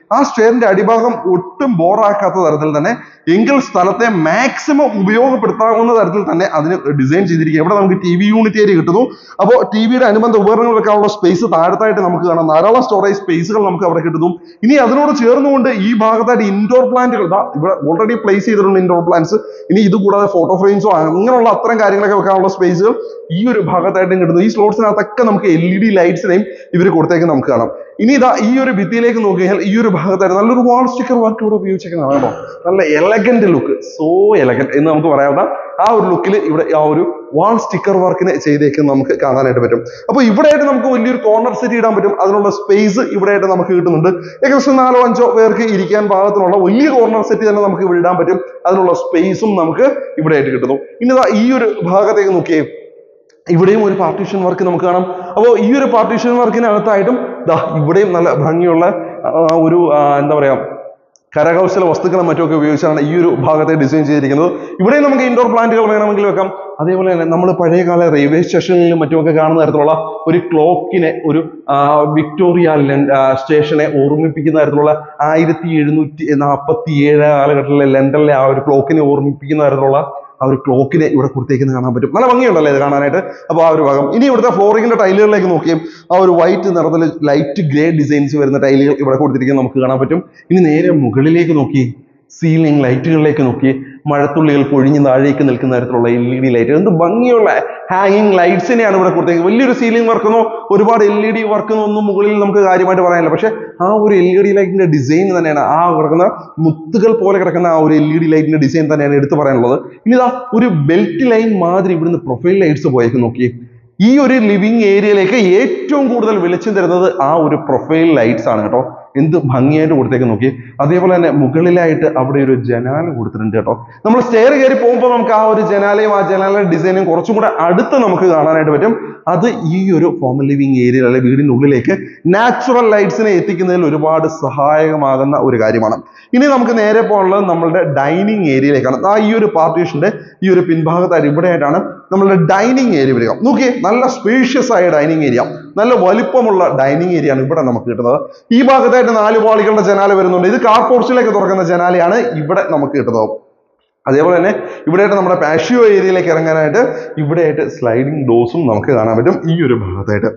ആ സ്റ്റെയറിന്റെ അടിഭാഗം ഒട്ടും ബോറാക്കാത്ത തരത്തിൽ തന്നെ എങ്കിൽ സ്ഥലത്തെ മാക്സിമം ഉപയോഗപ്പെടുത്താവുന്ന തരത്തിൽ തന്നെ അതിന് ഡിസൈൻ ചെയ്തിരിക്കുക ഇവിടെ നമുക്ക് ടി വി യൂണിറ്റ് ഏരിയ കിട്ടുന്നു അപ്പോൾ ടി വിയുടെ അനുബന്ധ ഉപകരണങ്ങൾ വെക്കാനുള്ള സ്പേസ് താഴത്തായിട്ട് നമുക്ക് കാണാം ധാരാളം സ്റ്റോറേജ് സ്പേസുകൾ നമുക്ക് അവിടെ കിട്ടുന്നു ഇനി അതിനോട് ചേർന്നുകൊണ്ട് ഈ ഭാഗത്തായിട്ട് ഇൻഡോർ പ്ലാന്റുകൾ ദാ ഇവിടെ ഓൾറെഡി പ്ലേസ് ചെയ്തിട്ടുണ്ട് ഇൻഡോർ പ്ലാന്റ്സ് ഇനി ഇത് കൂടാതെ ഫോട്ടോ ഫ്രെയിംസോ അങ്ങനെയുള്ള അത്തരം കാര്യങ്ങളൊക്കെ വെക്കാനുള്ള സ്പേസുകൾ ഈ ഒരു ഭാഗത്തായിട്ടും കിട്ടുന്നു ഈ സ്ലോട്ട്സിനകത്തൊക്കെ നമുക്ക് എൽ ഇ ഡി ലൈറ്റ്സിനെയും ഇവർ കൊടുത്തേക്ക് നമുക്ക് കാണാം ഇനി ഇതാ ഈ ഒരു ഭിത്തിയിലേക്ക് നോക്കിയാൽ ഈ ഒരു ഭാഗത്തായിട്ട് നല്ലൊരു വാൾ സ്റ്റിക്കർ വർക്ക് ഇവിടെ ഉപയോഗിച്ചേക്കുന്നതാണ് കേട്ടോ നല്ല എലഗന്റ് ലുക്ക് സോ എലഗന്റ് എന്ന് നമുക്ക് പറയാവുന്ന ആ ഒരു ലുക്കിൽ ഇവിടെ ആ ഒരു വാൾ സ്റ്റിക്കർ വർക്കിന് ചെയ്തേക്ക് നമുക്ക് കാണാനായിട്ട് പറ്റും അപ്പോൾ ഇവിടെയായിട്ട് നമുക്ക് വലിയൊരു കോർണർ സെറ്റ് ഇടാൻ പറ്റും അതിനുള്ള സ്പേസ് ഇവിടെയായിട്ട് നമുക്ക് കിട്ടുന്നുണ്ട് ഏകദേശം നാലോ അഞ്ചോ പേർക്ക് ഇരിക്കാൻ പാകത്തിനുള്ള വലിയ കോർണർ സെറ്റ് തന്നെ നമുക്ക് ഇവിടെ ഇടാൻ പറ്റും അതിനുള്ള സ്പേസും നമുക്ക് ഇവിടെയായിട്ട് കിട്ടുന്നു ഇനി ദാ ഈ ഒരു ഭാഗത്തേക്ക് നോക്കിയേ ഇവിടെയും ഒരു പാർട്ടീഷൻ വർക്ക് നമുക്ക് കാണാം അപ്പോൾ ഈ ഒരു പാർട്ടീഷൻ വർക്കിനകത്തായിട്ടും ദാ ഇവിടെയും നല്ല ഭംഗിയുള്ള ആ, ഒരു ആ, എന്താ പറയാ കരകൗശല വസ്തുക്കളും മറ്റുമൊക്കെ ഉപയോഗിച്ചാണ് ഈ ഒരു ഭാഗത്തെ ഡിസൈൻ ചെയ്തിരിക്കുന്നത് ഇവിടെ നമുക്ക് ഇൻഡോർ പ്ലാന്റുകൾ വേണമെങ്കിൽ വെക്കാം അതേപോലെ തന്നെ നമ്മൾ പഴയകാല റെയിൽവേ സ്റ്റേഷനിലും മറ്റുമൊക്കെ കാണുന്ന തരത്തിലുള്ള ഒരു ക്ലോക്കിനെ ഒരു ആ, വിക്ടോറിയ ലൻ- ആ, സ്റ്റേഷനെ ഓർമ്മിപ്പിക്കുന്ന തരത്തിലുള്ള ആയിരത്തി എഴുന്നൂറ്റി നാൽപ്പത്തി ഏഴ് കാലഘട്ടത്തിലെ ലണ്ടനിലെ ആ ഒരു ക്ലോക്കിനെ ഓർമ്മിപ്പിക്കുന്ന തരത്തിലുള്ള ആ ഒരു ക്ലോക്കിനെ ഇവിടെ കൊടുത്തേക്കുന്നത് കാണാൻ പറ്റും നല്ല ഭംഗിയുണ്ടല്ലേ ഇത് കാണാനായിട്ട് അപ്പോൾ ആ ഒരു ഭാഗം ഇനി ഇവിടുത്തെ ഫ്ലോറിങ്ങിന്റെ ടൈലുകളിലേക്ക് നോക്കിയും ആ ഒരു വൈറ്റ് നിറത്തിൽ ലൈറ്റ് ഗ്രേ ഡിസൈൻസ് വരുന്ന ടൈലുകൾ ഇവിടെ കൊടുത്തിരിക്കുന്നത് നമുക്ക് കാണാൻ പറ്റും ഇനി നേരെ മുകളിലേക്ക് നോക്കി സീലിംഗ് ലൈറ്റുകളിലേക്ക് നോക്കി മഴത്തുള്ളികൾ പൊഴിഞ്ഞ് താഴേക്ക് നിൽക്കുന്ന തരത്തിലുള്ള എൽ ഇ ഡി ലൈറ്റ് എന്ത് ഭംഗിയുള്ള ഹാങ്ങിങ് ലൈറ്റ്സിനെയാണ് ഇവിടെ കൊടുത്തേക്കുന്നത് വലിയൊരു സീലിംഗ് വർക്കെന്നോ ഒരുപാട് എൽ ഇ ഡി വർക്കെന്നോ ഒന്നും മുകളിൽ നമുക്ക് കാര്യമായിട്ട് പറയാനില്ല പക്ഷെ ആ ഒരു എൽ ഇ ഡി ലൈറ്റിന്റെ ഡിസൈൻ തന്നെയാണ് ആ കിടക്കുന്ന മുത്തുകൾ പോലെ കിടക്കുന്ന ആ ഒരു എൽ ഇ ഡി ലൈറ്റിന്റെ ഡിസൈൻ തന്നെയാണ് എടുത്തു പറയാനുള്ളത് ഇനി ഇതാ ഒരു ബെൽറ്റ് ലൈൻ മാതിരി ഇവിടുന്ന് പ്രൊഫൈൽ ലൈറ്റ്സ് പോയേക്ക് നോക്കി ഈ ഒരു ലിവിങ് ഏരിയയിലേക്ക് ഏറ്റവും കൂടുതൽ വെളിച്ചം തരുന്നത് ആ ഒരു പ്രൊഫൈൽ ലൈറ്റ്സ് ആണ് കേട്ടോ എന്ത് ഭംഗിയായിട്ട് കൊടുത്തേക്ക് നോക്കി അതേപോലെ തന്നെ മുകളിലായിട്ട് അവിടെ ഒരു ജനാല കൊടുത്തിട്ടുണ്ട് കേട്ടോ നമ്മൾ സ്റ്റെയർ കയറി പോകുമ്പോൾ നമുക്ക് ആ ഒരു ജനാലയും ആ ജനാലയുടെ ഡിസൈനും കുറച്ചും കൂടെ അടുത്ത് നമുക്ക് കാണാനായിട്ട് പറ്റും അത് ഈ ഒരു ഫോമൽ ലിവിങ് ഏരിയ അല്ലെ വീടിനുള്ളിലേക്ക് നാച്ചുറൽ ലൈറ്റ്സിനെ എത്തിക്കുന്നതിൽ ഒരുപാട് സഹായകമാകുന്ന ഒരു കാര്യമാണ് ഇനി നമുക്ക് നേരെ പോകാനുള്ളത് നമ്മളുടെ ഡൈനിങ് ഏരിയയിലേക്കാണ് ആ ഈ ഒരു പാർട്ടീഷന്റെ ഈ ഒരു പിൻഭാഗത്തായിട്ട് ഇവിടെയായിട്ടാണ് നമ്മളുടെ ഡൈനിങ് ഏരിയ വരിക നോക്കിയേ നല്ല സ്പേഷ്യസ് ആയ ഡൈനിങ് ഏരിയ നല്ല വലിപ്പമുള്ള ഡൈനിങ് ഏരിയ ആണ് ഇവിടെ നമുക്ക് കിട്ടുന്നത് ഈ ഭാഗത്തായിട്ട് നാല് പാളികളുടെ ജനാല വരുന്നുണ്ട് ഇത് കാർ പോർച്ചിലേക്ക് തുറക്കുന്ന ജനാലയാണ് ഇവിടെ നമുക്ക് കിട്ടുന്നത് അതേപോലെ തന്നെ ഇവിടെയായിട്ട് നമ്മുടെ പാഷ്യോ ഏരിയയിലേക്ക് ഇറങ്ങാനായിട്ട് ഇവിടെയായിട്ട് സ്ലൈഡിംഗ് ഡോസും നമുക്ക് കാണാൻ പറ്റും ഈ ഒരു ഭാഗത്തായിട്ട്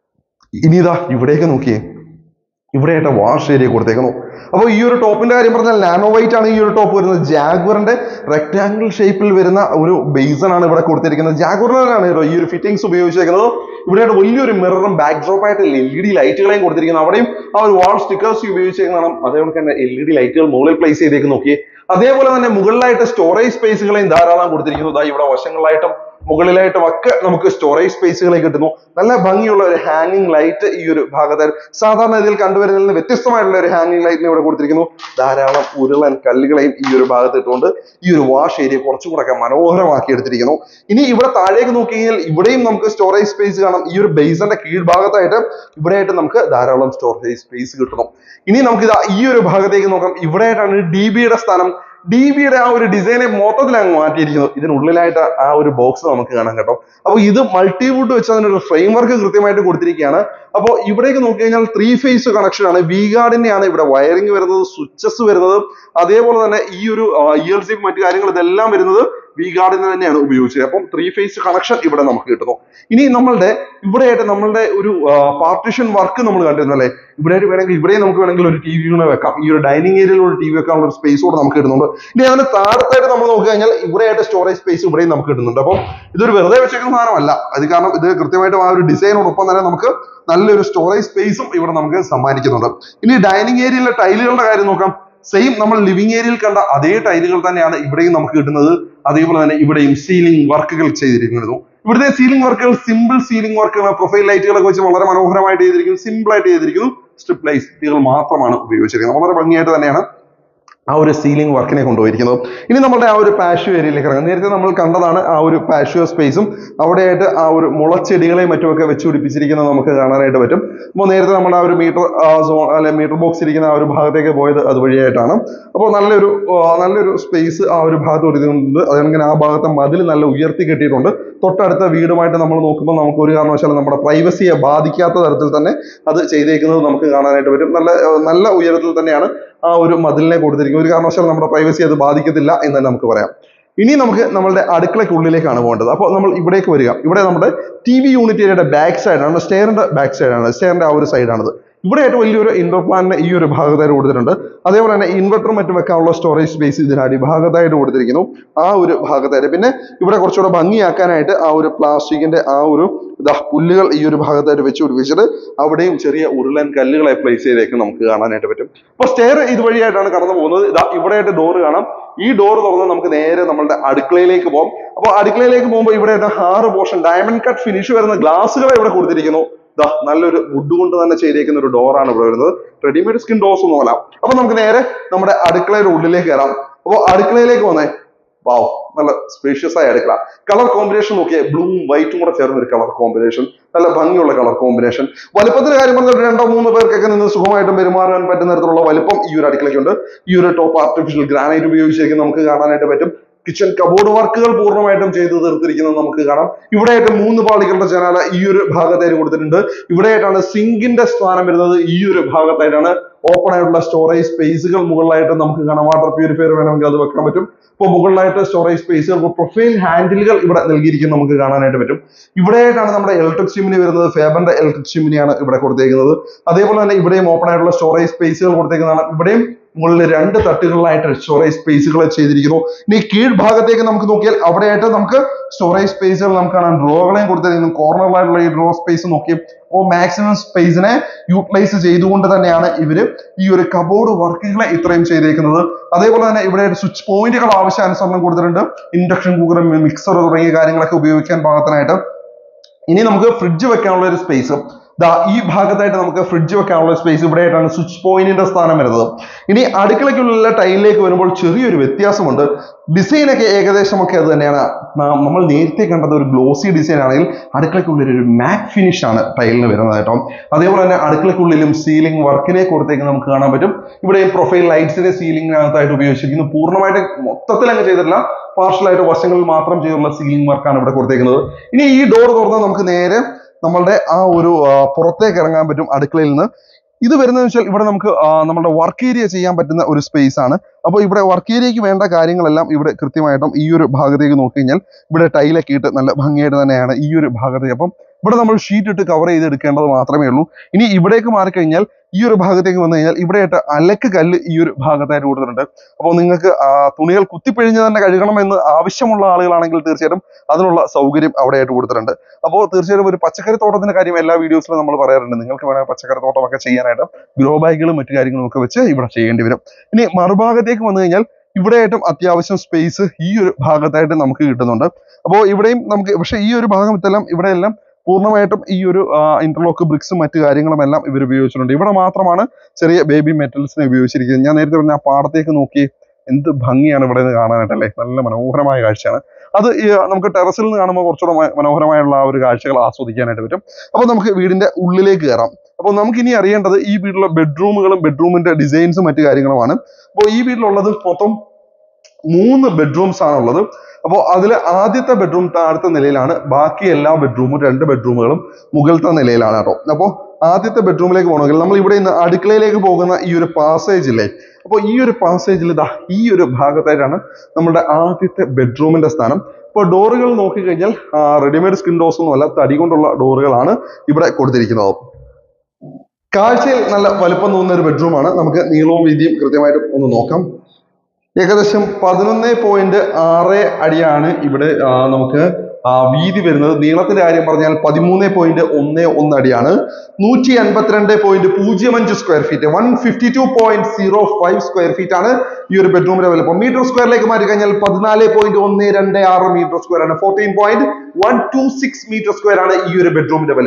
ഇനി ഇതാ ഇവിടേക്ക് നോക്കിയേ ഇവിടെയായിട്ട് വാഷ് ഏരിയ കൊടുത്തേക്കുന്നു അപ്പോൾ ഈ ഒരു ടോപ്പിന്റെ കാര്യം പറഞ്ഞാൽ നാനോ വൈറ്റ് ആണ് ഈ ഒരു ടോപ്പ് വരുന്നത് ജാഗ്വറിന്റെ റെക്ടാംഗിൾ ഷേപ്പിൽ വരുന്ന ഒരു ബേസൺ ആണ് ഇവിടെ കൊടുത്തിരിക്കുന്നത് ജാഗ്വറിനാണ് കേട്ടോ ഈ ഒരു ഫിറ്റിംഗ്സ് ഉപയോഗിച്ചേക്കുന്നത് ഇവിടെയായിട്ട് വലിയൊരു മിററും ബാക്ക് ഡ്രോപ്പ് ആയിട്ട് എൽ ഇ ഡി ലൈറ്റുകളെയും കൊടുത്തിരിക്കുന്നത് അവിടെയും ആ ഒരു വാൾ സ്റ്റിക്കേഴ്സ് ഉപയോഗിച്ചേക്കുന്നതാണ് അതേപോലെ തന്നെ എൽ ഇ ഡി ലൈറ്റുകൾ മുകളിൽ പ്ലേസ് ചെയ്തേക്ക് നോക്കി അതേപോലെ തന്നെ മുകളിലായിട്ട് സ്റ്റോറേജ് സ്പേസുകളെയും ധാരാളം കൊടുത്തിരിക്കുന്നു ദാ ഇവിടെ വശങ്ങളിലായിട്ടും മുകളിലായിട്ടും ഒക്കെ നമുക്ക് സ്റ്റോറേജ് സ്പേസുകളെ കിട്ടുന്നു നല്ല ഭംഗിയുള്ള ഒരു ഹാങ്ങിങ് ലൈറ്റ് ഈ ഒരു ഭാഗത്ത് സാധാരണ ഇതിൽ കണ്ടുവരുന്നതിൽ നിന്ന് വ്യത്യസ്തമായിട്ടുള്ള ഒരു ഹാങ്ങിങ് ലൈറ്റിനെ ഇവിടെ കൊടുത്തിരിക്കുന്നു ധാരാളം ഉരുളൻ കല്ലുകളെയും ഈ ഒരു ഭാഗത്ത് ഇട്ടുകൊണ്ട് ഈ ഒരു വാഷ് ഏരിയ കുറച്ചുകൂടെ ഒക്കെ മനോഹരമാക്കി എടുത്തിരിക്കുന്നു ഇനി ഇവിടെ താഴേക്ക് നോക്കി കഴിഞ്ഞാൽ ഇവിടെയും നമുക്ക് സ്റ്റോറേജ് സ്പേസ് കാണാം ഈ ഒരു ബേസിന്റെ കീഴ്ഭാഗത്തായിട്ട് ഇവിടെയായിട്ട് നമുക്ക് ധാരാളം സ്റ്റോറേജ് സ്പേസ് കിട്ടുന്നു ഇനി നമുക്ക് ഇതാ ഈ ഒരു ഭാഗത്തേക്ക് നോക്കാം ഇവിടെയായിട്ടാണ് ഡി ബിയുടെ സ്ഥാനം ഡി ബിയുടെ ആ ഒരു ഡിസൈനെ മൊത്തത്തിൽ അങ്ങ് മാറ്റിയിരിക്കുന്നു ഇതിനുള്ളിലായിട്ട് ആ ഒരു ബോക്സ് നമുക്ക് കാണാം കേട്ടോ അപ്പോൾ ഇത് മൾട്ടിവുഡ് വെച്ച് അതിനൊരു ഫ്രെയിം വർക്ക് കൃത്യമായിട്ട് കൊടുത്തിരിക്കുകയാണ് അപ്പോൾ ഇവിടേക്ക് നോക്കി കഴിഞ്ഞാൽ ത്രീ ഫേസ് കണക്ഷൻ ആണ് വി ഗാർഡിന്റെയാണ് ഇവിടെ വയറിംഗ് വരുന്നത് സ്വിച്ചസ് വരുന്നത് അതേപോലെ തന്നെ ഈ ഒരു ഇ എൽ സി മറ്റു കാര്യങ്ങൾ ഇതെല്ലാം വരുന്നത് വി ഗാർഡിന് തന്നെയാണ് ഉപയോഗിച്ചത് അപ്പം ത്രീ ഫേസ് കണക്ഷൻ ഇവിടെ നമുക്ക് കിട്ടുന്നു ഇനി നമ്മളുടെ ഇവിടെയായിട്ട് നമ്മളുടെ ഒരു പാർട്ടിഷൻ വർക്ക് നമ്മൾ കണ്ടിരുന്നല്ലേ ഇവിടെ വേണമെങ്കിൽ ഇവിടെ നമുക്ക് വേണമെങ്കിൽ ഒരു ടി വി വെക്കാം ഈ ഒരു ഡൈനിങ് ഏരിയയിൽ ഒരു ടി വി വെക്കാനുള്ള ഒരു സ്പേസ് കൂടെ നമുക്ക് കിട്ടുന്നുണ്ട് ഇനി അതിന് താഴത്തായിട്ട് നമ്മൾ നോക്കി കഴിഞ്ഞാൽ ഇവിടെയായിട്ട് സ്റ്റോറേജ് സ്പേസ് ഇവിടെയും നമുക്ക് കിട്ടുന്നുണ്ട് അപ്പം ഇതൊരു വെറുതെ വെച്ചേക്കുന്ന സാധനമല്ല അത് കാരണം ഇത് കൃത്യമായിട്ടും ആ ഒരു ഡിസൈനോടൊപ്പം തന്നെ നമുക്ക് നല്ലൊരു സ്റ്റോറേജ് സ്പേസും ഇവിടെ നമുക്ക് സമ്മാനിക്കുന്നുണ്ട് ഇനി ഡൈനിങ് ഏരിയയിലെ ടൈലുകളുടെ കാര്യം നോക്കാം സെയിം നമ്മൾ ലിവിങ് ഏരിയയിൽ കണ്ട അതേ ടൈലുകൾ തന്നെയാണ് ഇവിടെയും നമുക്ക് കിട്ടുന്നത് അതേപോലെ തന്നെ ഇവിടെയും സീലിംഗ് വർക്കുകൾ ചെയ്തിരിക്കുന്നത് ഇവിടുത്തെ സീലിംഗ് വർക്കുകൾ സിമ്പിൾ സീലിംഗ് വർക്കുകൾ പ്രൊഫൈൽ ലൈറ്റുകളൊക്കെ വെച്ച് വളരെ മനോഹരമായിട്ട് ചെയ്തിരിക്കുന്നു സിമ്പിൾ ആയിട്ട് ചെയ്തിരിക്കുന്നു സ്ട്രിപ്പ് ലൈറ്റുകൾ മാത്രമാണ് ഉപയോഗിച്ചിരിക്കുന്നത് വളരെ ഭംഗിയായിട്ട് തന്നെയാണ് ആ ഒരു സീലിംഗ് വർക്കിനെ കൊണ്ടുപോയിരിക്കുന്നത് ഇനി നമ്മുടെ ആ ഒരു പാഷ്യോ ഏരിയയിലേക്ക് ഇറങ്ങാം നേരത്തെ നമ്മൾ കണ്ടതാണ് ആ ഒരു പാഷ്യോ സ്പേസും അവിടെയായിട്ട് ആ ഒരു മുളച്ചെടികളെയും മറ്റുമൊക്കെ വെച്ച് പിടിപ്പിച്ചിരിക്കുന്നത് നമുക്ക് കാണാനായിട്ട് പറ്റും അപ്പോൾ നേരത്തെ നമ്മൾ ആ ഒരു മീറ്റർ സോൺ അല്ലെ മീറ്റർ ബോക്സ് ഇരിക്കുന്ന ആ ഒരു ഭാഗത്തേക്ക് പോയത് അതുവഴിയായിട്ടാണ് അപ്പോൾ നല്ലൊരു ആ, നല്ലൊരു സ്പേസ് ആ ഒരു ഭാഗത്ത് ഒരുക്കുന്നുണ്ട് അതല്ലെങ്കിൽ ആ ഭാഗത്തെ മതിൽ നല്ല ഉയർത്തി കെട്ടിയിട്ടുണ്ട് തൊട്ടടുത്ത വീടുമായിട്ട് നമ്മൾ നോക്കുമ്പോൾ നമുക്ക് ഒരു കാരണവശാലും നമ്മുടെ പ്രൈവസിയെ ബാധിക്കാത്ത തരത്തിൽ തന്നെ അത് ചെയ്തേക്കുന്നത് നമുക്ക് കാണാനായിട്ട് പറ്റും നല്ല ആ, നല്ല ഉയരത്തിൽ തന്നെയാണ് ആ ഒരു മതിലിനെ കൊടുത്തിരിക്കുന്നത് ഒരു കാരണവശാലും നമ്മുടെ പ്രൈവസി അത് ബാധിക്കത്തില്ല എന്ന് തന്നെ നമുക്ക് പറയാം ഇനി നമുക്ക് നമ്മളുടെ അടുക്കളയ്ക്കുള്ളിലേക്കാണ് പോകേണ്ടത് അപ്പോൾ നമ്മൾ ഇവിടേക്ക് വരിക ഇവിടെ നമ്മുടെ ടി വി യൂണിറ്റിയുടെ ബാക്ക് സൈഡാണ് സ്റ്റെയറിന്റെ ബാക്ക് സൈഡാണ് സ്റ്റെയറിന്റെ ആ ഒരു സൈഡാണിത് ഇവിടെ ആയിട്ട് വലിയൊരു ഇൻഡോർ പ്ലാന്റിന് ഈ ഒരു ഭാഗത്തായിട്ട് കൊടുത്തിട്ടുണ്ട് അതേപോലെ തന്നെ ഇൻവെർട്ടറും മറ്റും വെക്കാനുള്ള സ്റ്റോറേജ് സ്പേസ് ഇതിന് അടിഭാഗത്തായിട്ട് കൊടുത്തിരിക്കുന്നു ആ ഒരു ഭാഗത്തായിട്ട് പിന്നെ ഇവിടെ കുറച്ചുകൂടെ ഭംഗിയാക്കാനായിട്ട് ആ ഒരു പ്ലാസ്റ്റിക്കിന്റെ ആ ഒരു ഇതാ പുല്ലുകൾ ഈ ഒരു ഭാഗത്തായിട്ട് വെച്ച് പിടിപ്പിച്ചിട്ട് അവിടെയും ചെറിയ ഉരുളൻ കല്ലുകളെ പ്ലേസ് ചെയ്തേക്ക് നമുക്ക് കാണാനായിട്ട് പറ്റും അപ്പൊ സ്റ്റെയർ ഇതുവഴിയായിട്ടാണ് കടന്നു പോകുന്നത് ഇതാ ഇവിടെയായിട്ട് ഡോർ കാണാം ഈ ഡോർ തുറന്ന് നമുക്ക് നേരെ നമ്മുടെ അടുക്കളയിലേക്ക് പോകും അപ്പോൾ അടുക്കളയിലേക്ക് പോകുമ്പോൾ ഇവിടെ ആറ് പോർഷൻ ഡയമണ്ട് കട്ട് ഫിനിഷ് വരുന്ന ഗ്ലാസുകളെ ഇവിടെ കൊടുത്തിരിക്കുന്നു ദാ നല്ലൊരു വുഡ് കൊണ്ട് തന്നെ ചെയ്തേക്കുന്ന ഒരു ഡോറാണ് ഇവിടെ വരുന്നത് റെഡിമെയ്ഡ് സ്കിൻ ഡോർസ് ഒന്നുമല്ല അപ്പൊ നമുക്ക് നേരെ നമ്മുടെ അടുക്കളയുടെ ഉള്ളിലേക്ക് കയറാം അപ്പോൾ അടുക്കളയിലേക്ക് വന്നേ വാവ് നല്ല സ്പേഷ്യസ് ആയ അടുക്കള കളർ കോമ്പിനേഷൻ നോക്കിയേ ബ്ലൂവും വൈറ്റും കൂടെ ചേർന്ന ഒരു കളർ കോമ്പിനേഷൻ നല്ല ഭംഗിയുള്ള കളർ കോമ്പിനേഷൻ വലുപ്പത്തിന്റെ കാര്യം പറഞ്ഞാൽ രണ്ടോ മൂന്നോ പേർക്കൊക്കെ നിന്ന് സുഖമായിട്ടും പെരുമാറാൻ പറ്റുന്ന തരത്തിലുള്ള വലുപ്പം ഈ ഒരു അടുക്കളയ്ക്കുണ്ട് ഈ ഒരു ടോപ്പ് ആർട്ടിഫിഷ്യൽ ഗ്രാനൈറ്റ് ഉപയോഗിച്ചിരിക്കും നമുക്ക് കാണാനായിട്ട് പറ്റും കിച്ചൺ കബോർഡ് വർക്കുകൾ പൂർണ്ണമായിട്ടും ചെയ്തു തീർത്തിരിക്കുന്നത് നമുക്ക് കാണാം ഇവിടെയായിട്ട് മൂന്ന് പാളികളുടെ ജനാല ഈ ഒരു ഭാഗത്തായിട്ട് കൊടുത്തിട്ടുണ്ട് ഇവിടെയായിട്ടാണ് സിങ്കിന്റെ സ്ഥാനം വരുന്നത് ഈ ഒരു ഭാഗത്തായിട്ടാണ് ഓപ്പൺ ആയിട്ടുള്ള സ്റ്റോറേജ് സ്പേസുകൾ മുകളിലായിട്ട് നമുക്ക് കാണാം വാട്ടർ പ്യൂരിഫയർ വേണമെങ്കിൽ അത് വെക്കാൻ പറ്റും ഇപ്പോൾ മുകളിലായിട്ട് സ്റ്റോറേജ് സ്പേസുകൾ പ്രൊഫൈൽ ഹാൻഡിലുകൾ ഇവിടെ നൽകിയിരിക്കുന്നത് നമുക്ക് കാണാനായിട്ട് പറ്റും ഇവിടെയായിട്ടാണ് നമ്മുടെ ഇലക്ട്രിക് ചിമ്മിനി വരുന്നത് ഫേബറിന്റെ ഇലക്ട്രിക് ചിമ്മിനിയാണ് ഇവിടെ കൊടുത്തേക്കുന്നത് അതേപോലെ തന്നെ ഇവിടെയും ഓപ്പൺ ആയിട്ടുള്ള സ്റ്റോറേജ് സ്പേസുകൾ കൊടുത്തേക്കുന്നതാണ് ഇവിടെയും മുകളിൽ രണ്ട് തട്ടുകളിലായിട്ട് സ്റ്റോറേജ് സ്പേസുകൾ ചെയ്തിരിക്കുന്നു ഇനി കീഴ്ഭാഗത്തേക്ക് നമുക്ക് നോക്കിയാൽ അവിടെയായിട്ട് നമുക്ക് സ്റ്റോറേജ് സ്പേസുകൾ നമുക്ക് കാണാം ഡ്രോകളെയും കൊടുത്തിരിക്കുന്നു കോർണറിലായിട്ടുള്ള ഈ ഡ്രോ സ്പേസ് നോക്കി അപ്പോൾ മാക്സിമം സ്പേസിനെ യൂട്ടിലൈസ് ചെയ്തുകൊണ്ട് തന്നെയാണ് ഇവര് ഈ ഒരു കബോർഡ് വർക്കുകളെ ഇത്രയും ചെയ്തേക്കുന്നത് അതേപോലെ തന്നെ ഇവിടെ സ്വിച്ച് പോയിന്റുകൾ ആവശ്യാനുസരണം കൊടുത്തിട്ടുണ്ട് ഇൻഡക്ഷൻ കുക്കർ മിക്സർ തുടങ്ങിയ കാര്യങ്ങളൊക്കെ ഉപയോഗിക്കാൻ പാകത്തിനായിട്ട് ഇനി നമുക്ക് ഫ്രിഡ്ജ് വെക്കാനുള്ള ഒരു സ്പേസ് ദാ ഈ ഭാഗത്തായിട്ട് നമുക്ക് ഫ്രിഡ്ജ് വെക്കാനുള്ള സ്പേസ് ഇവിടെയായിട്ടാണ് സ്വിച്ച് പോയിന്റിന്റെ സ്ഥാനം വരുന്നത് ഇനി അടുക്കളയ്ക്കുള്ളിലെ ടൈലിലേക്ക് വരുമ്പോൾ ചെറിയൊരു വ്യത്യാസമുണ്ട് ഡിസൈൻ ഒക്കെ ഏകദേശം ഒക്കെ അത് തന്നെയാണ് നാം- നമ്മൾ നേരത്തെ കണ്ടത് ഒരു ഗ്ലോസി ഡിസൈൻ ആണെങ്കിൽ അടുക്കളയ്ക്കുള്ളിൽ ഒരു മാറ്റ് ഫിനിഷ് ആണ് ടൈലിന് വരുന്നത് കേട്ടോ അതേപോലെ തന്നെ അടുക്കളയ്ക്കുള്ളിലും സീലിംഗ് വർക്കിനെ കൊടുത്തേക്ക് നമുക്ക് കാണാൻ പറ്റും ഇവിടെ പ്രൊഫൈൽ ലൈറ്റ്സിനെ സീലിംഗിനകത്തായിട്ട് ഉപയോഗിച്ചിരിക്കുന്നു പൂർണ്ണമായിട്ട് മൊത്തത്തിൽ അങ്ങ് ചെയ്തിട്ടില്ല പാർഷ്യലായിട്ട് വശങ്ങളിൽ മാത്രം ചെയ്തുള്ള സീലിംഗ് വർക്കാണ് ഇവിടെ കൊടുത്തേക്കുന്നത് ഇനി ഈ ഡോർ തുറന്നാൽ നമുക്ക് നേരെ നമ്മളുടെ ആ ഒരു ആ, പുറത്തേക്ക് ഇറങ്ങാൻ പറ്റും അടുക്കളയിൽ നിന്ന് ഇത് വരുന്നത് വെച്ചാൽ ഇവിടെ നമുക്ക് ആ, നമ്മുടെ വർക്ക് ഏരിയ ചെയ്യാൻ പറ്റുന്ന ഒരു സ്പേസ് ആണ് അപ്പോൾ ഇവിടെ വർക്ക് ഏരിയക്ക് വേണ്ട കാര്യങ്ങളെല്ലാം ഇവിടെ കൃത്യമായിട്ടും ഈ ഒരു ഭാഗത്തേക്ക് നോക്കി കഴിഞ്ഞാൽ ഇവിടെ ടൈലൊക്കെ ഇട്ട് നല്ല ഭംഗിയായിട്ട് തന്നെയാണ് ഈ ഒരു ഭാഗത്തേക്ക് അപ്പം ഇവിടെ നമ്മൾ ഷീറ്റ് ഇട്ട് കവർ ചെയ്ത് എടുക്കേണ്ടത് മാത്രമേ ഉള്ളൂ ഇനി ഇവിടേക്ക് മാറിക്കഴിഞ്ഞാൽ ഈ ഒരു ഭാഗത്തേക്ക് വന്നു കഴിഞ്ഞാൽ ഇവിടെയായിട്ട് അലക്ക് കല്ല് ഈ ഒരു ഭാഗത്തായിട്ട് കൊടുത്തിട്ടുണ്ട് അപ്പോൾ നിങ്ങൾക്ക് ആ, തുണികൾ കുത്തിപ്പിഴിഞ്ഞ് തന്നെ കഴുകണമെന്ന് ആവശ്യമുള്ള ആളുകളാണെങ്കിൽ തീർച്ചയായിട്ടും അതിനുള്ള സൗകര്യം അവിടെയായിട്ട് കൊടുത്തിട്ടുണ്ട് അപ്പോൾ തീർച്ചയായിട്ടും ഒരു പച്ചക്കറി തോട്ടത്തിന്റെ കാര്യം എല്ലാ വീഡിയോസിലും നമ്മൾ പറയാറുണ്ട് നിങ്ങൾക്ക് വേണമെങ്കിൽ പച്ചക്കറി തോട്ടമൊക്കെ ചെയ്യാനായിട്ട് ഗ്രോ ബാഗുകളും മറ്റു കാര്യങ്ങളും ഒക്കെ വെച്ച് ഇവിടെ ചെയ്യേണ്ടി വരും ഇനി മറുഭാഗത്തേക്ക് വന്നു കഴിഞ്ഞാൽ ഇവിടെയായിട്ടും അത്യാവശ്യം സ്പേസ് ഈ ഒരു ഭാഗത്തായിട്ട് നമുക്ക് കിട്ടുന്നുണ്ട് അപ്പോൾ ഇവിടെയും നമുക്ക് പക്ഷേ ഈ ഒരു ഭാഗത്തെല്ലാം ഇവിടെയെല്ലാം പൂർണ്ണമായിട്ടും ഈ ഒരു ഇന്റർലോക്ക് ബ്രിക്സും മറ്റു കാര്യങ്ങളും എല്ലാം ഇവർ ഉപയോഗിച്ചിട്ടുണ്ട് ഇവിടെ മാത്രമാണ് ചെറിയ ബേബി മെറ്റൽസിനെ ഉപയോഗിച്ചിരിക്കുന്നത് ഞാൻ നേരത്തെ പറഞ്ഞ ആ പാടത്തേക്ക് നോക്കി എന്ത് ഭംഗിയാണ് ഇവിടെ നിന്ന് കാണാനായിട്ടല്ലേ നല്ല മനോഹരമായ കാഴ്ചയാണ് അത് ഈ, നമുക്ക് ടെറസിൽ നിന്ന് കാണുമ്പോൾ കുറച്ചുകൂടെ മ- മനോഹരമായുള്ള ആ ഒരു കാഴ്ചകൾ ആസ്വദിക്കാനായിട്ട് പറ്റും അപ്പോൾ നമുക്ക് വീടിന്റെ ഉള്ളിലേക്ക് കയറാം അപ്പോൾ നമുക്ക് ഇനി അറിയേണ്ടത് ഈ വീട്ടിലെ ബെഡ്റൂമുകളും ബെഡ്റൂമിന്റെ ഡിസൈൻസും മറ്റു കാര്യങ്ങളുമാണ് അപ്പോൾ ഈ വീട്ടിലുള്ളത് മൊത്തം മൂന്ന് ബെഡ്റൂംസ് ആണുള്ളത് അപ്പോൾ അതിൽ ആദ്യത്തെ ബെഡ്റൂം താഴത്തെ നിലയിലാണ് ബാക്കി എല്ലാ ബെഡ്റൂമും രണ്ട് ബെഡ്റൂമുകളും മുകളിലത്തെ നിലയിലാണ് കേട്ടോ അപ്പോൾ ആദ്യത്തെ ബെഡ്റൂമിലേക്ക് പോകണമെങ്കിൽ നമ്മൾ ഇവിടെ നിന്ന് അടുക്കളയിലേക്ക് പോകുന്ന ഈ ഒരു പാസേജ് ഇല്ലേ അപ്പോൾ ഈ ഒരു പാസേജിൽ ഇതാ ഈ ഒരു ഭാഗത്തായിട്ടാണ് നമ്മുടെ ആദ്യത്തെ ബെഡ്റൂമിന്റെ സ്ഥാനം ഇപ്പോൾ ഡോറുകൾ നോക്കിക്കഴിഞ്ഞാൽ റെഡിമെയ്ഡ് സ്കിൻ ഡോസ് ഒന്നും അല്ല തടി കൊണ്ടുള്ള ഡോറുകളാണ് ഇവിടെ കൊടുത്തിരിക്കുന്നത് കാഴ്ചയിൽ നല്ല വലുപ്പം തോന്നുന്ന ഒരു ബെഡ്റൂമാണ് നമുക്ക് നീളവും വീതിയും കൃത്യമായിട്ട് ഒന്ന് നോക്കാം ഏകദേശം പതിനൊന്ന് പോയിന്റ് ആറ് അടിയാണ് ഇവിടെ ആ, നമുക്ക് ആ, വീതി വരുന്നത് നീളത്തിന്റെ കാര്യം പറഞ്ഞാൽ പതിമൂന്ന് പോയിന്റ് ഒന്ന് ഒന്ന് അടിയാണ് നൂറ്റി അൻപത്തിരണ്ട് പോയിന്റ് പൂജ്യം അഞ്ച് square feet one fifty two point zero five square feet ആണ് ഈ ഒരു ബെഡ്റൂമിന്റെ വലുപ്പം മീറ്റർ സ്ക്വയറിലേക്ക് മാറ്റി കഴിഞ്ഞാൽ പതിനാല് പോയിന്റ് ഒന്ന് രണ്ട് ആറ് മീറ്റർ സ്ക്വയർ ആണ് fourteen point one two six metre square ആണ് ഈ ഒരു ബെഡ്റൂമിന്റെ വലുപ്പം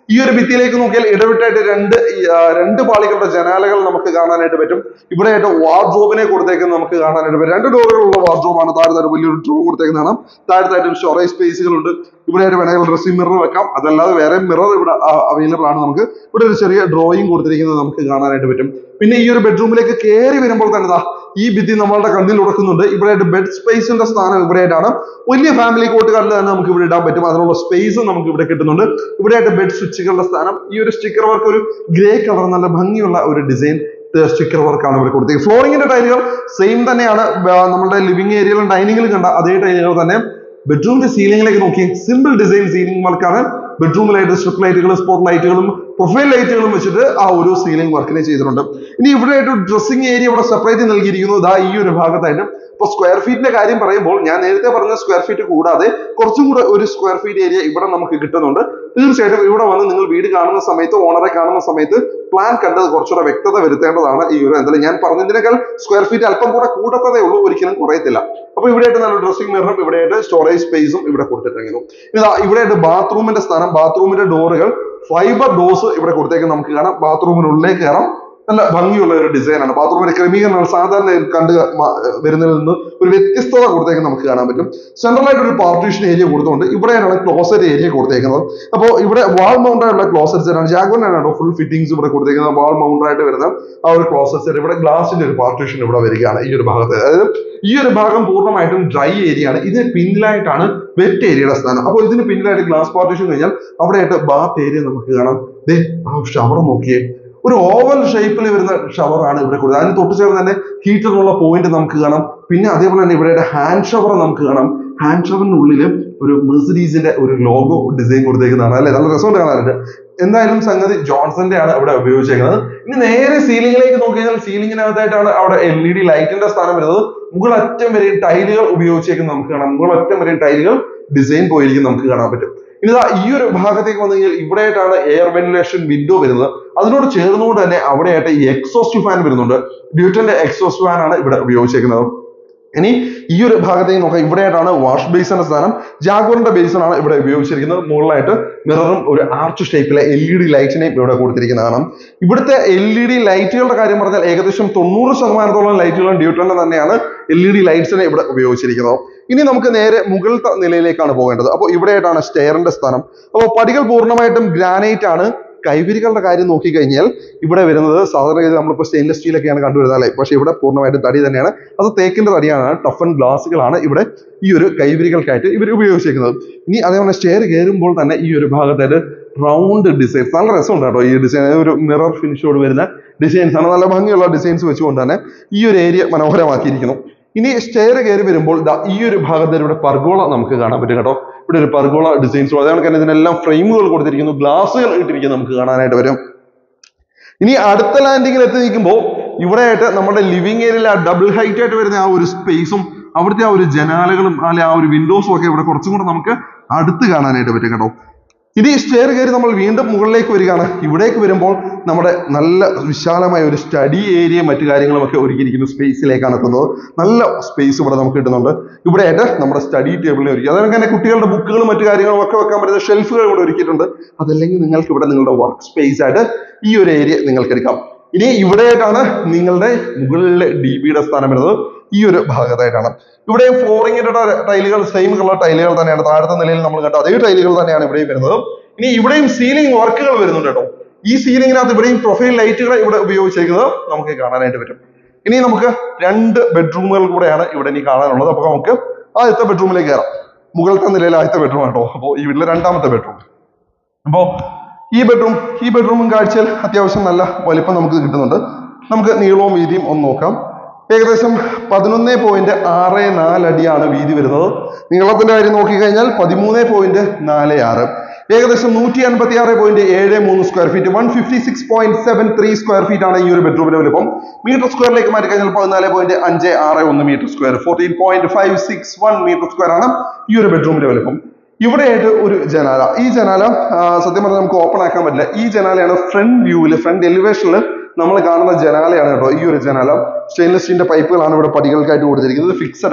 ഈ ഒരു ഭിത്തിയിലേക്ക് നോക്കിയാൽ ഇടവിട്ടായിട്ട് രണ്ട് ഈ, ആ, രണ്ട് പാളികളുടെ ജനാലകൾ നമുക്ക് കാണാനായിട്ട് പറ്റും ഇവിടെയായിട്ട് വാർഡ്രോബിനെ കൊടുത്തേക്കുന്നത് നമുക്ക് കാണാനായിട്ട് പറ്റും രണ്ട് ഡോറുകളുള്ള വാർഡ്രോബാണ് താഴത്തായിട്ട് വലിയൊരു ഡ്രോ കൊടുത്തേക്കുന്നതാണ് താഴത്തായിട്ട് സ്റ്റോറേജ് സ്പേസുകളുണ്ട് ഇവിടെയായിട്ട് വേണമെങ്കിൽ ഡ്രസ്സിംഗ് മിറർ വെക്കാം അതല്ലാതെ വേറെ മിറർ ഇവിടെ അവൈലബിൾ ആണ് നമുക്ക് ഇവിടെ ഒരു ചെറിയ ഡ്രോയിങ് കൊടുത്തിരിക്കുന്നത് നമുക്ക് കാണാനായിട്ട് പറ്റും പിന്നെ ഈ ഒരു ബെഡ്റൂമിലേക്ക് കയറി വരുമ്പോൾ തന്നെ ദാ ഈ ഭിത്തി നമ്മളുടെ കണ്ണിൽ ഉടക്കുന്നുണ്ട് ഇവിടെയായിട്ട് ബെഡ് സ്പേസിന്റെ സ്ഥാനം ഇവിടെയായിട്ടാണ് വലിയ ഫാമിലി കോട്ടുകാരിൽ തന്നെ നമുക്ക് ഇവിടെ ഇടാൻ പറ്റും അതിനുള്ള സ്പേസ് നമുക്ക് ഇവിടെ കിട്ടുന്നുണ്ട് ഇവിടെയായിട്ട് ബെഡ് സ്വിച്ചുകളുടെ സ്ഥാനം ഈ ഒരു സ്റ്റിക്കർ വർക്ക് ഒരു ഗ്രേ കളർ നല്ല ഭംഗിയുള്ള ഒരു ഡിസൈൻ സ്റ്റിക്കർ വർക്കാണ് ഇവിടെ കൊടുത്തിരിക്കുന്നത് ഫ്ലോറിംഗിന്റെ ടൈലുകൾ സെയിം തന്നെയാണ് ബ- നമ്മുടെ ലിവിംഗ് ഏരിയയിലും ഡൈനിങ്ങിലും കണ്ട അതേ ടൈലുകൾ തന്നെ ബെഡ്റൂമിന്റെ സീലിംഗിലേക്ക് നോക്കി സിമ്പിൾ ഡിസൈൻ സീലിംഗ് വർക്കാണ് ബെഡ്റൂമിലായിട്ട് സ്ട്രിപ്പ് ലൈറ്റുകളും സ്പോട്ട് ലൈറ്റുകളും പ്രൊഫൈൽ ലൈറ്റുകളും വെച്ചിട്ട് ആ ഒരു സീലിംഗ് വർക്കിനെ ചെയ്തിട്ടുണ്ട് ഇനി ഇവിടെയായിട്ട് ഡ്രസ്സിംഗ് ഏരിയ ഇവിടെ സെപ്പറേറ്റ് നൽകിയിരിക്കുന്നു ഇതാ ഈ ഒരു ഭാഗത്തായിട്ട് ഇപ്പൊ സ്ക്വയർ ഫീറ്റിന്റെ കാര്യം പറയുമ്പോൾ ഞാൻ നേരത്തെ പറഞ്ഞ സ്ക്വയർ ഫീറ്റ് കൂടാതെ കുറച്ചും കൂടെ ഒരു സ്ക്വയർ ഫീറ്റ് ഏരിയ ഇവിടെ നമുക്ക് കിട്ടുന്നുണ്ട് തീർച്ചയായിട്ടും ഇവിടെ വന്ന് നിങ്ങൾ വീട് കാണുന്ന സമയത്ത് ഓണറെ കാണുന്ന സമയത്ത് പ്ലാൻ കണ്ടത് കുറച്ചുകൂടെ വ്യക്തത വരുത്തേണ്ടതാണ് ഈ ഒരു എന്തായാലും ഞാൻ പറഞ്ഞതിനേക്കാൾ സ്ക്വയർ ഫീറ്റ് അല്പം കൂടെ കൂടത്തതേ ഉള്ളൂ ഒരിക്കലും കുറയത്തില്ല അപ്പൊ ഇവിടെയായിട്ട് നല്ല ഡ്രസ്സിംഗ് മിററും ഇവിടെയായിട്ട് സ്റ്റോറേജ് സ്പേസും ഇവിടെ കൊടുത്തിട്ടിരിക്കുന്നു ഇതാ ഇവിടെയായിട്ട് ബാത്റൂമിന്റെ സ്ഥാനം ബാത്റൂമിന്റെ ഡോറുകൾ ഫൈബർ ഡോസ് ഇവിടെ കൊടുത്തേക്ക് നമുക്ക് കാണാം ബാത്റൂമിനുള്ളിലേക്ക് കയറാം നല്ല ഭംഗിയുള്ള ഒരു ഡിസൈൻ ആണ് ബാത്റൂമിന്റെ ക്രമീകരണങ്ങൾ സാധാരണ കണ്ട് മ- വരുന്നതിൽ നിന്ന് ഒരു വ്യത്യസ്തത കൊടുത്തേക്ക് നമുക്ക് കാണാൻ പറ്റും സെൻട്രൽ ആയിട്ട് ഒരു പാർട്ടീഷൻ ഏരിയ കൊടുത്തുകൊണ്ട് ഇവിടെയാണ് ക്ലോസറ്റ് ഏരിയ കൊടുത്തേക്കുന്നത് അപ്പോൾ ഇവിടെ വാൾ മൗണ്ട് ആയിട്ടുള്ള ക്ലോസറ്റ് സെറ്റ് ആണ് ജാഗോനാണ് ഫുൾ ഫിറ്റിംഗ്സ് ഇവിടെ കൊടുത്തേക്കുന്നത് വാൾ മൗണ്ട് ആയിട്ട് വരുന്ന ആ ഒരു ക്ലോസറ്റ് സെറ്റ് ഇവിടെ ഗ്ലാസിന്റെ ഒരു പാർട്ടീഷൻ ഇവിടെ വരികയാണ് ഈ ഒരു ഭാഗത്ത് അതായത് ഈ ഒരു ഭാഗം പൂർണ്ണമായിട്ടും ഡ്രൈ ഏരിയ ആണ് ഇതിന് പിന്നിലായിട്ടാണ് വെറ്റ് ഏരിയയുടെ സ്ഥാനം അപ്പോൾ ഇതിന് പിന്നിലായിട്ട് ഗ്ലാസ് പാർട്ടീഷൻ കഴിഞ്ഞാൽ അവിടെയായിട്ട് ബാത്ത് ഏരിയ നമുക്ക് കാണാം ദേ ആ ഷവർ നോക്കിയേ ഒരു ഓവൽ ഷേപ്പിൽ വരുന്ന ഷവർ ആണ് ഇവിടെ കൊടുത്തത് അതിന് തൊട്ട് ചേർന്ന് തന്നെ ഹീറ്ററിനുള്ള പോയിന്റ് നമുക്ക് കാണാം പിന്നെ അതേപോലെ തന്നെ ഇവിടെ ഹാൻഡ് ഷവർ നമുക്ക് കാണാം ഹാൻഡ് ഷവറിനുള്ളിൽ ഒരു മെഴ്സഡീസിന്റെ ഒരു ലോഗോ ഡിസൈൻ കൊടുത്തേക്കുന്നതാണ് അല്ലെ നല്ല രസമുണ്ട് കാണാനായിട്ട് എന്തായാലും സംഗതി ജോൺസന്റെ ആണ് ഇവിടെ ഉപയോഗിച്ചേക്കുന്നത് ഇനി നേരെ സീലിംഗിലേക്ക് നോക്കി കഴിഞ്ഞാൽ സീലിംഗിനകത്തായിട്ടാണ് അവിടെ എൽ ഇ ഡി ലൈറ്റിന്റെ സ്ഥാനം വരുന്നത് മുകളറ്റം വരെ ടൈലുകൾ ഉപയോഗിച്ചേക്കുന്നത് നമുക്ക് കാണാം മുകളറ്റം വരെ ടൈലുകൾ ഡിസൈൻ പോയിരിക്കും നമുക്ക് കാണാൻ പറ്റും ഇനി ദാ ഈ ഒരു ഭാഗത്തേക്ക് വന്നു കഴിഞ്ഞാൽ ഇവിടെയായിട്ടാണ് എയർ വെന്റിലേഷൻ വിൻഡോ വരുന്നത് അതിനോട് ചേർന്നുകൊണ്ട് തന്നെ അവിടെയായിട്ട് ഈ എക്സോസ്റ്റ് ഫാൻ വരുന്നുണ്ട് ഡ്യൂട്ടന്റെ എക്സോസ്റ്റ് ഫാൻ ആണ് ഇവിടെ ഉപയോഗിച്ചേക്കുന്നത് ഇനി ഈ ഒരു ഭാഗത്തേക്ക് നോക്കാം ഇവിടെയായിട്ടാണ് വാഷ് ബേസിന്റെ സ്ഥാനം ജാഗോറിന്റെ ബേസിൻ ആണ് ഇവിടെ ഉപയോഗിച്ചിരിക്കുന്നത് മുകളിലായിട്ട് മിററും ഒരു ആർച്ച് ഷേപ്പിലെ എൽ ഇ ഡി ലൈറ്റിനെയും ഇവിടെ കൊടുത്തിരിക്കുന്നതാണ് ഇവിടുത്തെ എൽ ഇ ഡി ലൈറ്റുകളുടെ കാര്യം പറഞ്ഞാൽ ഏകദേശം തൊണ്ണൂറ് ശതമാനത്തോളം ലൈറ്റുകളും ഡ്യൂട്ടന്റെ തന്നെയാണ് എൽ ഇ ഡി ലൈറ്റ്സിനെ ഇവിടെ ഉപയോഗിച്ചിരിക്കുന്നത് ഇനി നമുക്ക് നേരെ മുകളിലത്തെ നിലയിലേക്കാണ് പോകേണ്ടത് അപ്പോൾ ഇവിടെയായിട്ടാണ് സ്റ്റെയറിന്റെ സ്ഥാനം അപ്പോൾ പടികൾ പൂർണ്ണമായിട്ടും ഗ്രാനൈറ്റ് ആണ് കൈവിരികളുടെ കാര്യം നോക്കിക്കഴിഞ്ഞാൽ ഇവിടെ വരുന്നത് സാധാരണ രീതിയിൽ നമ്മളിപ്പോൾ സ്റ്റെയിൻലെസ് സ്റ്റീലൊക്കെയാണ് കണ്ടുവരുന്നത് അല്ലേ പക്ഷേ ഇവിടെ പൂർണ്ണമായിട്ടും തടി തന്നെയാണ് അത് തേക്കിന്റെ തടിയാണ് ടഫൻ ഗ്ലാസുകളാണ് ഇവിടെ ഈ ഒരു കൈവിരികൾക്കായിട്ട് ഇവർ ഉപയോഗിച്ചിരിക്കുന്നത് ഇനി അതേപോലെ സ്റ്റെയർ കയറുമ്പോൾ തന്നെ ഈ ഒരു ഭാഗത്തായിട്ട് റൗണ്ട് ഡിസൈൻസ് നല്ല രസമുണ്ട് കേട്ടോ ഈ ഡിസൈൻ ഒരു മിറർ ഫിനിഷോട് വരുന്ന ഡിസൈൻസ് ആണ് നല്ല ഭംഗിയുള്ള ഡിസൈൻസ് വെച്ചുകൊണ്ട് തന്നെ ഈ ഒരു ഏരിയ മനോഹരമാക്കിയിരിക്കുന്നു ഇനി സ്റ്റെയർ കയറി വരുമ്പോൾ ദാ ഈ ഒരു ഭാഗത്ത് ഇവിടെ പർഗോള നമുക്ക് കാണാൻ പറ്റും കേട്ടോ ഇവിടെ ഒരു പർഗോള ഡിസൈൻസ് അതേ കണക്ക് തന്നെ ഇതിനെല്ലാം ഫ്രെയിമുകൾ കൊടുത്തിരിക്കുന്നു ഗ്ലാസുകൾ ഇട്ടിരിക്കുന്നു നമുക്ക് കാണാനായിട്ട് വരും ഇനി അടുത്ത ലാൻഡിങ്ങിൽ എത്തി നിൽക്കുമ്പോൾ ഇവിടെയായിട്ട് നമ്മുടെ ലിവിംഗ് ഏരിയയിൽ ആ ഡബിൾ ഹൈറ്റ് ആയിട്ട് വരുന്ന ആ ഒരു സ്പേസും അവിടുത്തെ ആ ഒരു ജനാലകളും അല്ലെ ആ ഒരു വിൻഡോസും ഒക്കെ ഇവിടെ കുറച്ചും കൂടെ നമുക്ക് അടുത്ത് കാണാനായിട്ട് പറ്റും കേട്ടോ ഇനി സ്റ്റെയർ കയറി നമ്മൾ വീണ്ടും മുകളിലേക്ക് വരികയാണ് ഇവിടേക്ക് വരുമ്പോൾ നമ്മുടെ നല്ല വിശാലമായ ഒരു സ്റ്റഡി ഏരിയ മറ്റു കാര്യങ്ങളും ഒക്കെ ഒരുക്കിയിരിക്കുന്ന സ്പേസിലേക്കാണ് എത്തുന്നത് നല്ല സ്പേസ് ഇവിടെ നമുക്ക് കിട്ടുന്നുണ്ട് ഇവിടെയായിട്ട് നമ്മുടെ സ്റ്റഡി ടേബിളിനെ ഒരുക്കി അതുപോലെ തന്നെ കുട്ടികളുടെ ബുക്കുകളും മറ്റു കാര്യങ്ങളും ഒക്കെ വെക്കാൻ പറ്റുന്ന ഷെൽഫുകൾ ഇവിടെ ഒരുക്കിയിട്ടുണ്ട് അതല്ലെങ്കിൽ നിങ്ങൾക്ക് ഇവിടെ നിങ്ങളുടെ വർക്ക് സ്പേസ് ആയിട്ട് ഈ ഒരു ഏരിയ നിങ്ങൾക്ക് എടുക്കാം ഇനി ഇവിടെയായിട്ടാണ് നിങ്ങളുടെ മുകളിലെ ഡി ബിയുടെ സ്ഥാനം വരുന്നത് ഈ ഒരു ഭാഗത്തായിട്ടാണ് ഇവിടെ ഫ്ലോറിംഗിന്റെ ടൈലുകൾ സെയിം കളർ ടൈലുകൾ തന്നെയാണ് താഴത്തെ നിലയിൽ നമ്മൾ കണ്ട അതേ ടൈലുകൾ തന്നെയാണ് ഇവിടെയും വരുന്നത് ഇനി ഇവിടെയും സീലിംഗ് വർക്കുകൾ വരുന്നുണ്ട് കേട്ടോ ഈ സീലിംഗിനകത്ത് ഇവിടെയും പ്രൊഫൈൽ ലൈറ്റുകൾ ഇവിടെ ഉപയോഗിച്ചിരിക്കുന്നത് നമുക്ക് കാണാനായിട്ട് പറ്റും ഇനി നമുക്ക് രണ്ട് ബെഡ്റൂമുകൾ കൂടെയാണ് ഇവിടെ ഇനി കാണാനുള്ളത് അപ്പൊ നമുക്ക് ആദ്യത്തെ ബെഡ്റൂമിലേക്ക് കയറാം മുകളിലത്തെ നിലയിൽ ആദ്യത്തെ ബെഡ്റൂം കേട്ടോ അപ്പോൾ ഈ വീട്ടിലെ രണ്ടാമത്തെ ബെഡ്റൂം അപ്പോ ഈ ബെഡ്റൂം ഈ ബെഡ്റൂമും കാഴ്ചയിൽ അത്യാവശ്യം നല്ല വലിപ്പം നമുക്ക് കിട്ടുന്നുണ്ട് നമുക്ക് നീളവും വീതിയും ഒന്ന് നോക്കാം ഏകദേശം പതിനൊന്ന് പോയിന്റ് ആറ് നാല് അടിയാണ് വീതി വരുന്നത് നീളത്തിന്റെ കാര്യം നോക്കിക്കഴിഞ്ഞാൽ പതിമൂന്ന് പോയിന്റ് നാല് ആറ് ഏകദേശം നൂറ്റി അൻപത്തി ആറ് പോയിന്റ് ഏഴ് മൂന്ന് square feet one fifty six point seven three square feet ആണ് ഈ ഒരു ബെഡ്റൂമിന്റെ വലിപ്പം മീറ്റർ സ്ക്വയറിലേക്ക് മാറ്റി കഴിഞ്ഞാൽ പതിനാല് പോയിന്റ് അഞ്ച് ആറ് ഒന്ന് metre square fourteen point five six one metre square ആണ് ഈ ഒരു ബെഡ്റൂമിന്റെ വലിപ്പം ഇവിടെയായിട്ട് ഒരു ജനാല ഈ ജനാല ആ, സത്യം പറഞ്ഞാൽ നമുക്ക് ഓപ്പൺ ആക്കാൻ പറ്റില്ല ഈ ജനാലയാണ് ഫ്രണ്ട് വ്യൂവിൽ ഫ്രണ്ട് എലിവേഷനിൽ നമ്മൾ കാണുന്ന ജനാലയാണ് കേട്ടോ ഈ ഒരു ജനാല സ്റ്റെയിൻലെസ് സ്റ്റീലിന്റെ പൈപ്പുകളാണ് ഇവിടെ പടികൾക്കായിട്ട് കൊടുത്തിരിക്കുന്നത് ഫിക്സഡ് ആണ്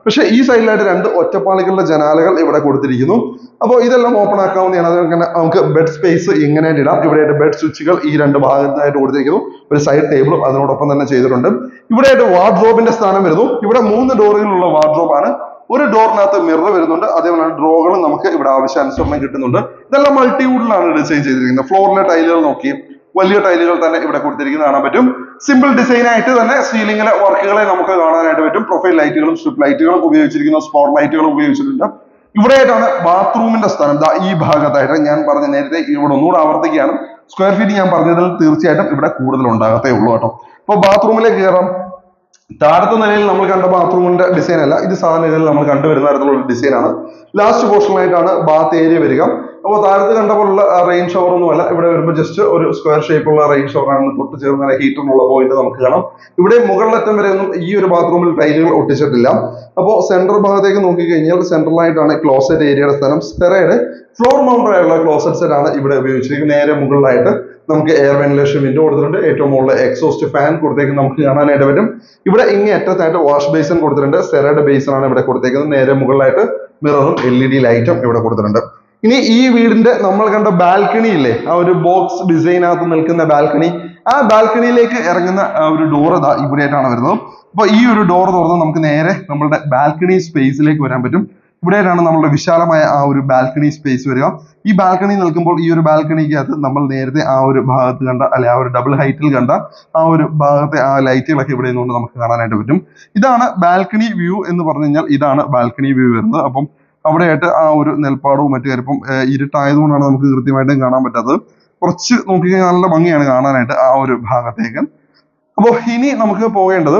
പക്ഷേ ഈ സൈഡിലായിട്ട് രണ്ട് ഒറ്റപ്പാളികളുടെ ജനാലകൾ ഇവിടെ കൊടുത്തിരിക്കുന്നു അപ്പോൾ ഇതെല്ലാം ഓപ്പൺ ആക്കാവുന്നതാണ് അതങ്ങനെ നമുക്ക് ബെഡ് സ്പേസ് ഇങ്ങനെ ഇടാം ഇവിടെയായിട്ട് ബെഡ് സ്വിച്ചുകൾ ഈ രണ്ട് ഭാഗത്തായിട്ട് കൊടുത്തിരിക്കുന്നു ഒരു സൈഡ് ടേബിളും അതിനോടൊപ്പം തന്നെ ചെയ്തിട്ടുണ്ട് ഇവിടെയായിട്ട് വാർഡ്രോബിന്റെ സ്ഥാനം വരുന്നു ഇവിടെ മൂന്ന് ഡോറുകളുള്ള വാർഡ്രോബാണ് ഒരു ഡോറിനകത്ത് മിറർ വരുന്നുണ്ട് അതേപോലെ ഡ്രോകളും നമുക്ക് ഇവിടെ ആവശ്യാനുസരണം കിട്ടുന്നുണ്ട് ഇതെല്ലാം മൾട്ടിവുഡിലാണ് ഡിസൈൻ ചെയ്തിരിക്കുന്നത് ഫ്ലോറിലെ ടൈലുകൾ നോക്കി വലിയ ടൈലുകൾ തന്നെ ഇവിടെ കൊടുത്തിരിക്കുന്നത് കാണാൻ പറ്റും സിമ്പിൾ ഡിസൈൻ ആയിട്ട് തന്നെ സീലിംഗിലെ വർക്കുകളെ നമുക്ക് കാണാനായിട്ട് പറ്റും പ്രൊഫൈൽ ലൈറ്റുകളും സ്ട്രിപ്പ് ലൈറ്റുകളും ഉപയോഗിച്ചിരിക്കുന്ന സ്പോട്ട് ലൈറ്റുകളും ഉപയോഗിച്ചിട്ടുണ്ട് ഇവിടെയായിട്ടാണ് ബാത്റൂമിന്റെ സ്ഥാനം ദാ ഈ ഭാഗത്തായിട്ട് ഞാൻ പറഞ്ഞ നേരത്തെ ഇവിടെ ഒന്നുകൂടെ ആവർത്തിക്കുകയാണ് സ്ക്വയർ ഫീറ്റ് ഞാൻ പറഞ്ഞതിൽ തീർച്ചയായിട്ടും ഇവിടെ കൂടുതൽ ഉണ്ടാകത്തേ ഉള്ളൂ കേട്ടോ അപ്പോൾ ബാത്റൂമിലേക്ക് കയറാം താഴത്തെ നിലയിൽ നമ്മൾ കണ്ട ബാത്റൂമിന്റെ ഡിസൈൻ അല്ല ഇത് സാധാരണ രീതിയിൽ നമ്മൾ കണ്ടുവരുന്ന തരത്തിലുള്ള ഒരു ഡിസൈൻ ആണ് ലാസ്റ്റ് പോർഷനിലായിട്ടാണ് ബാത്ത് ഏരിയ വരിക അപ്പോൾ താഴത്ത് കണ്ട പോലുള്ള റെയിൻ ഷവർ ഒന്നുമല്ല ഇവിടെ വരുമ്പോൾ ജസ്റ്റ് ഒരു സ്ക്വയർ ഷേപ്പുള്ള റെയിൻ ഷവർ ആണ് തൊട്ട് ചേർന്ന ഹീറ്ററിനുള്ള പോയിന്റ് നമുക്ക് കാണാം ഇവിടെ മുകളിലറ്റം വരെ ഒന്നും ഈ ഒരു ബാത്റൂമിൽ ടൈലുകൾ ഒട്ടിച്ചിട്ടില്ല അപ്പോൾ സെൻട്രൽ ഭാഗത്തേക്ക് നോക്കിക്കഴിഞ്ഞാൽ സെൻട്രലായിട്ടാണ് ക്ലോസറ്റ് ഏരിയയുടെ സ്ഥലം സ്റ്റെറയുടെ ഫ്ലോർ മൗണ്ടഡ് ആയിട്ടുള്ള ക്ലോസറ്റ് സെറ്റ് ആണ് ഇവിടെ ഉപയോഗിച്ചിരിക്കുന്നത് നേരെ മുകളിലായിട്ട് നമുക്ക് എയർ വെന്റിലേഷൻ വിൻഡോ കൊടുത്തിട്ടുണ്ട് ഏറ്റവും മുകളിൽ എക്സോസ്റ്റ് ഫാൻ കൊടുത്തേക്ക് നമുക്ക് കാണാനായിട്ട് പറ്റും ഇവിടെ ഇങ്ങേ അറ്റത്തായിട്ട് വാഷ് ബേസിൻ കൊടുത്തിട്ടുണ്ട് സ്റ്റെറയുടെ ബേസിൻ ആണ് ഇവിടെ കൊടുത്തേക്കുന്നത് നേരെ മുകളിലായിട്ട് മിററും എൽ ഇ ഡി ലൈറ്റും ഇവിടെ കൊടുത്തിട്ടുണ്ട് ഇനി ഈ വീടിന്റെ നമ്മൾ കണ്ട ബാൽക്കണി ഇല്ലേ ആ ഒരു ബോക്സ് ഡിസൈനകത്ത് നിൽക്കുന്ന ബാൽക്കണി ആ ബാൽക്കണിയിലേക്ക് ഇറങ്ങുന്ന ആ ഒരു ഡോർ ഇതാ ഇവിടെയായിട്ടാണ് വരുന്നത് അപ്പൊ ഈ ഒരു ഡോർ തുറന്ന് നമുക്ക് നേരെ നമ്മളുടെ ബാൽക്കണി സ്പേസിലേക്ക് വരാൻ പറ്റും ഇവിടെയാണ് നമ്മളുടെ വിശാലമായ ആ ഒരു ബാൽക്കണി സ്പേസ് വരിക ഈ ബാൽക്കണി നിൽക്കുമ്പോൾ ഈ ഒരു ബാൽക്കണിക്കകത്ത് നമ്മൾ നേരത്തെ ആ ഒരു ഭാഗത്ത് കണ്ട അല്ലെ ആ ഒരു ഡബിൾ ഹൈറ്റിൽ കണ്ട ആ ഒരു ഭാഗത്തെ ആ ലൈറ്റുകളൊക്കെ ഇവിടെ നിന്നുകൊണ്ട് നമുക്ക് കാണാനായിട്ട് പറ്റും ഇതാണ് ബാൽക്കണി വ്യൂ എന്ന് പറഞ്ഞു കഴിഞ്ഞാൽ ഇതാണ് ബാൽക്കണി വ്യൂ വരുന്നത് അപ്പം അവിടെയായിട്ട് ആ ഒരു നെൽപ്പാടവും മറ്റു കാര്യപ്പം ഇരുട്ടായതുകൊണ്ടാണ് നമുക്ക് കൃത്യമായിട്ടും കാണാൻ പറ്റാത്തത് കുറച്ച് നോക്കിക്കഴിഞ്ഞാൽ നല്ല ഭംഗിയാണ് കാണാനായിട്ട് ആ ഒരു ഭാഗത്തേക്ക് അപ്പോൾ ഇനി നമുക്ക് പോകേണ്ടത്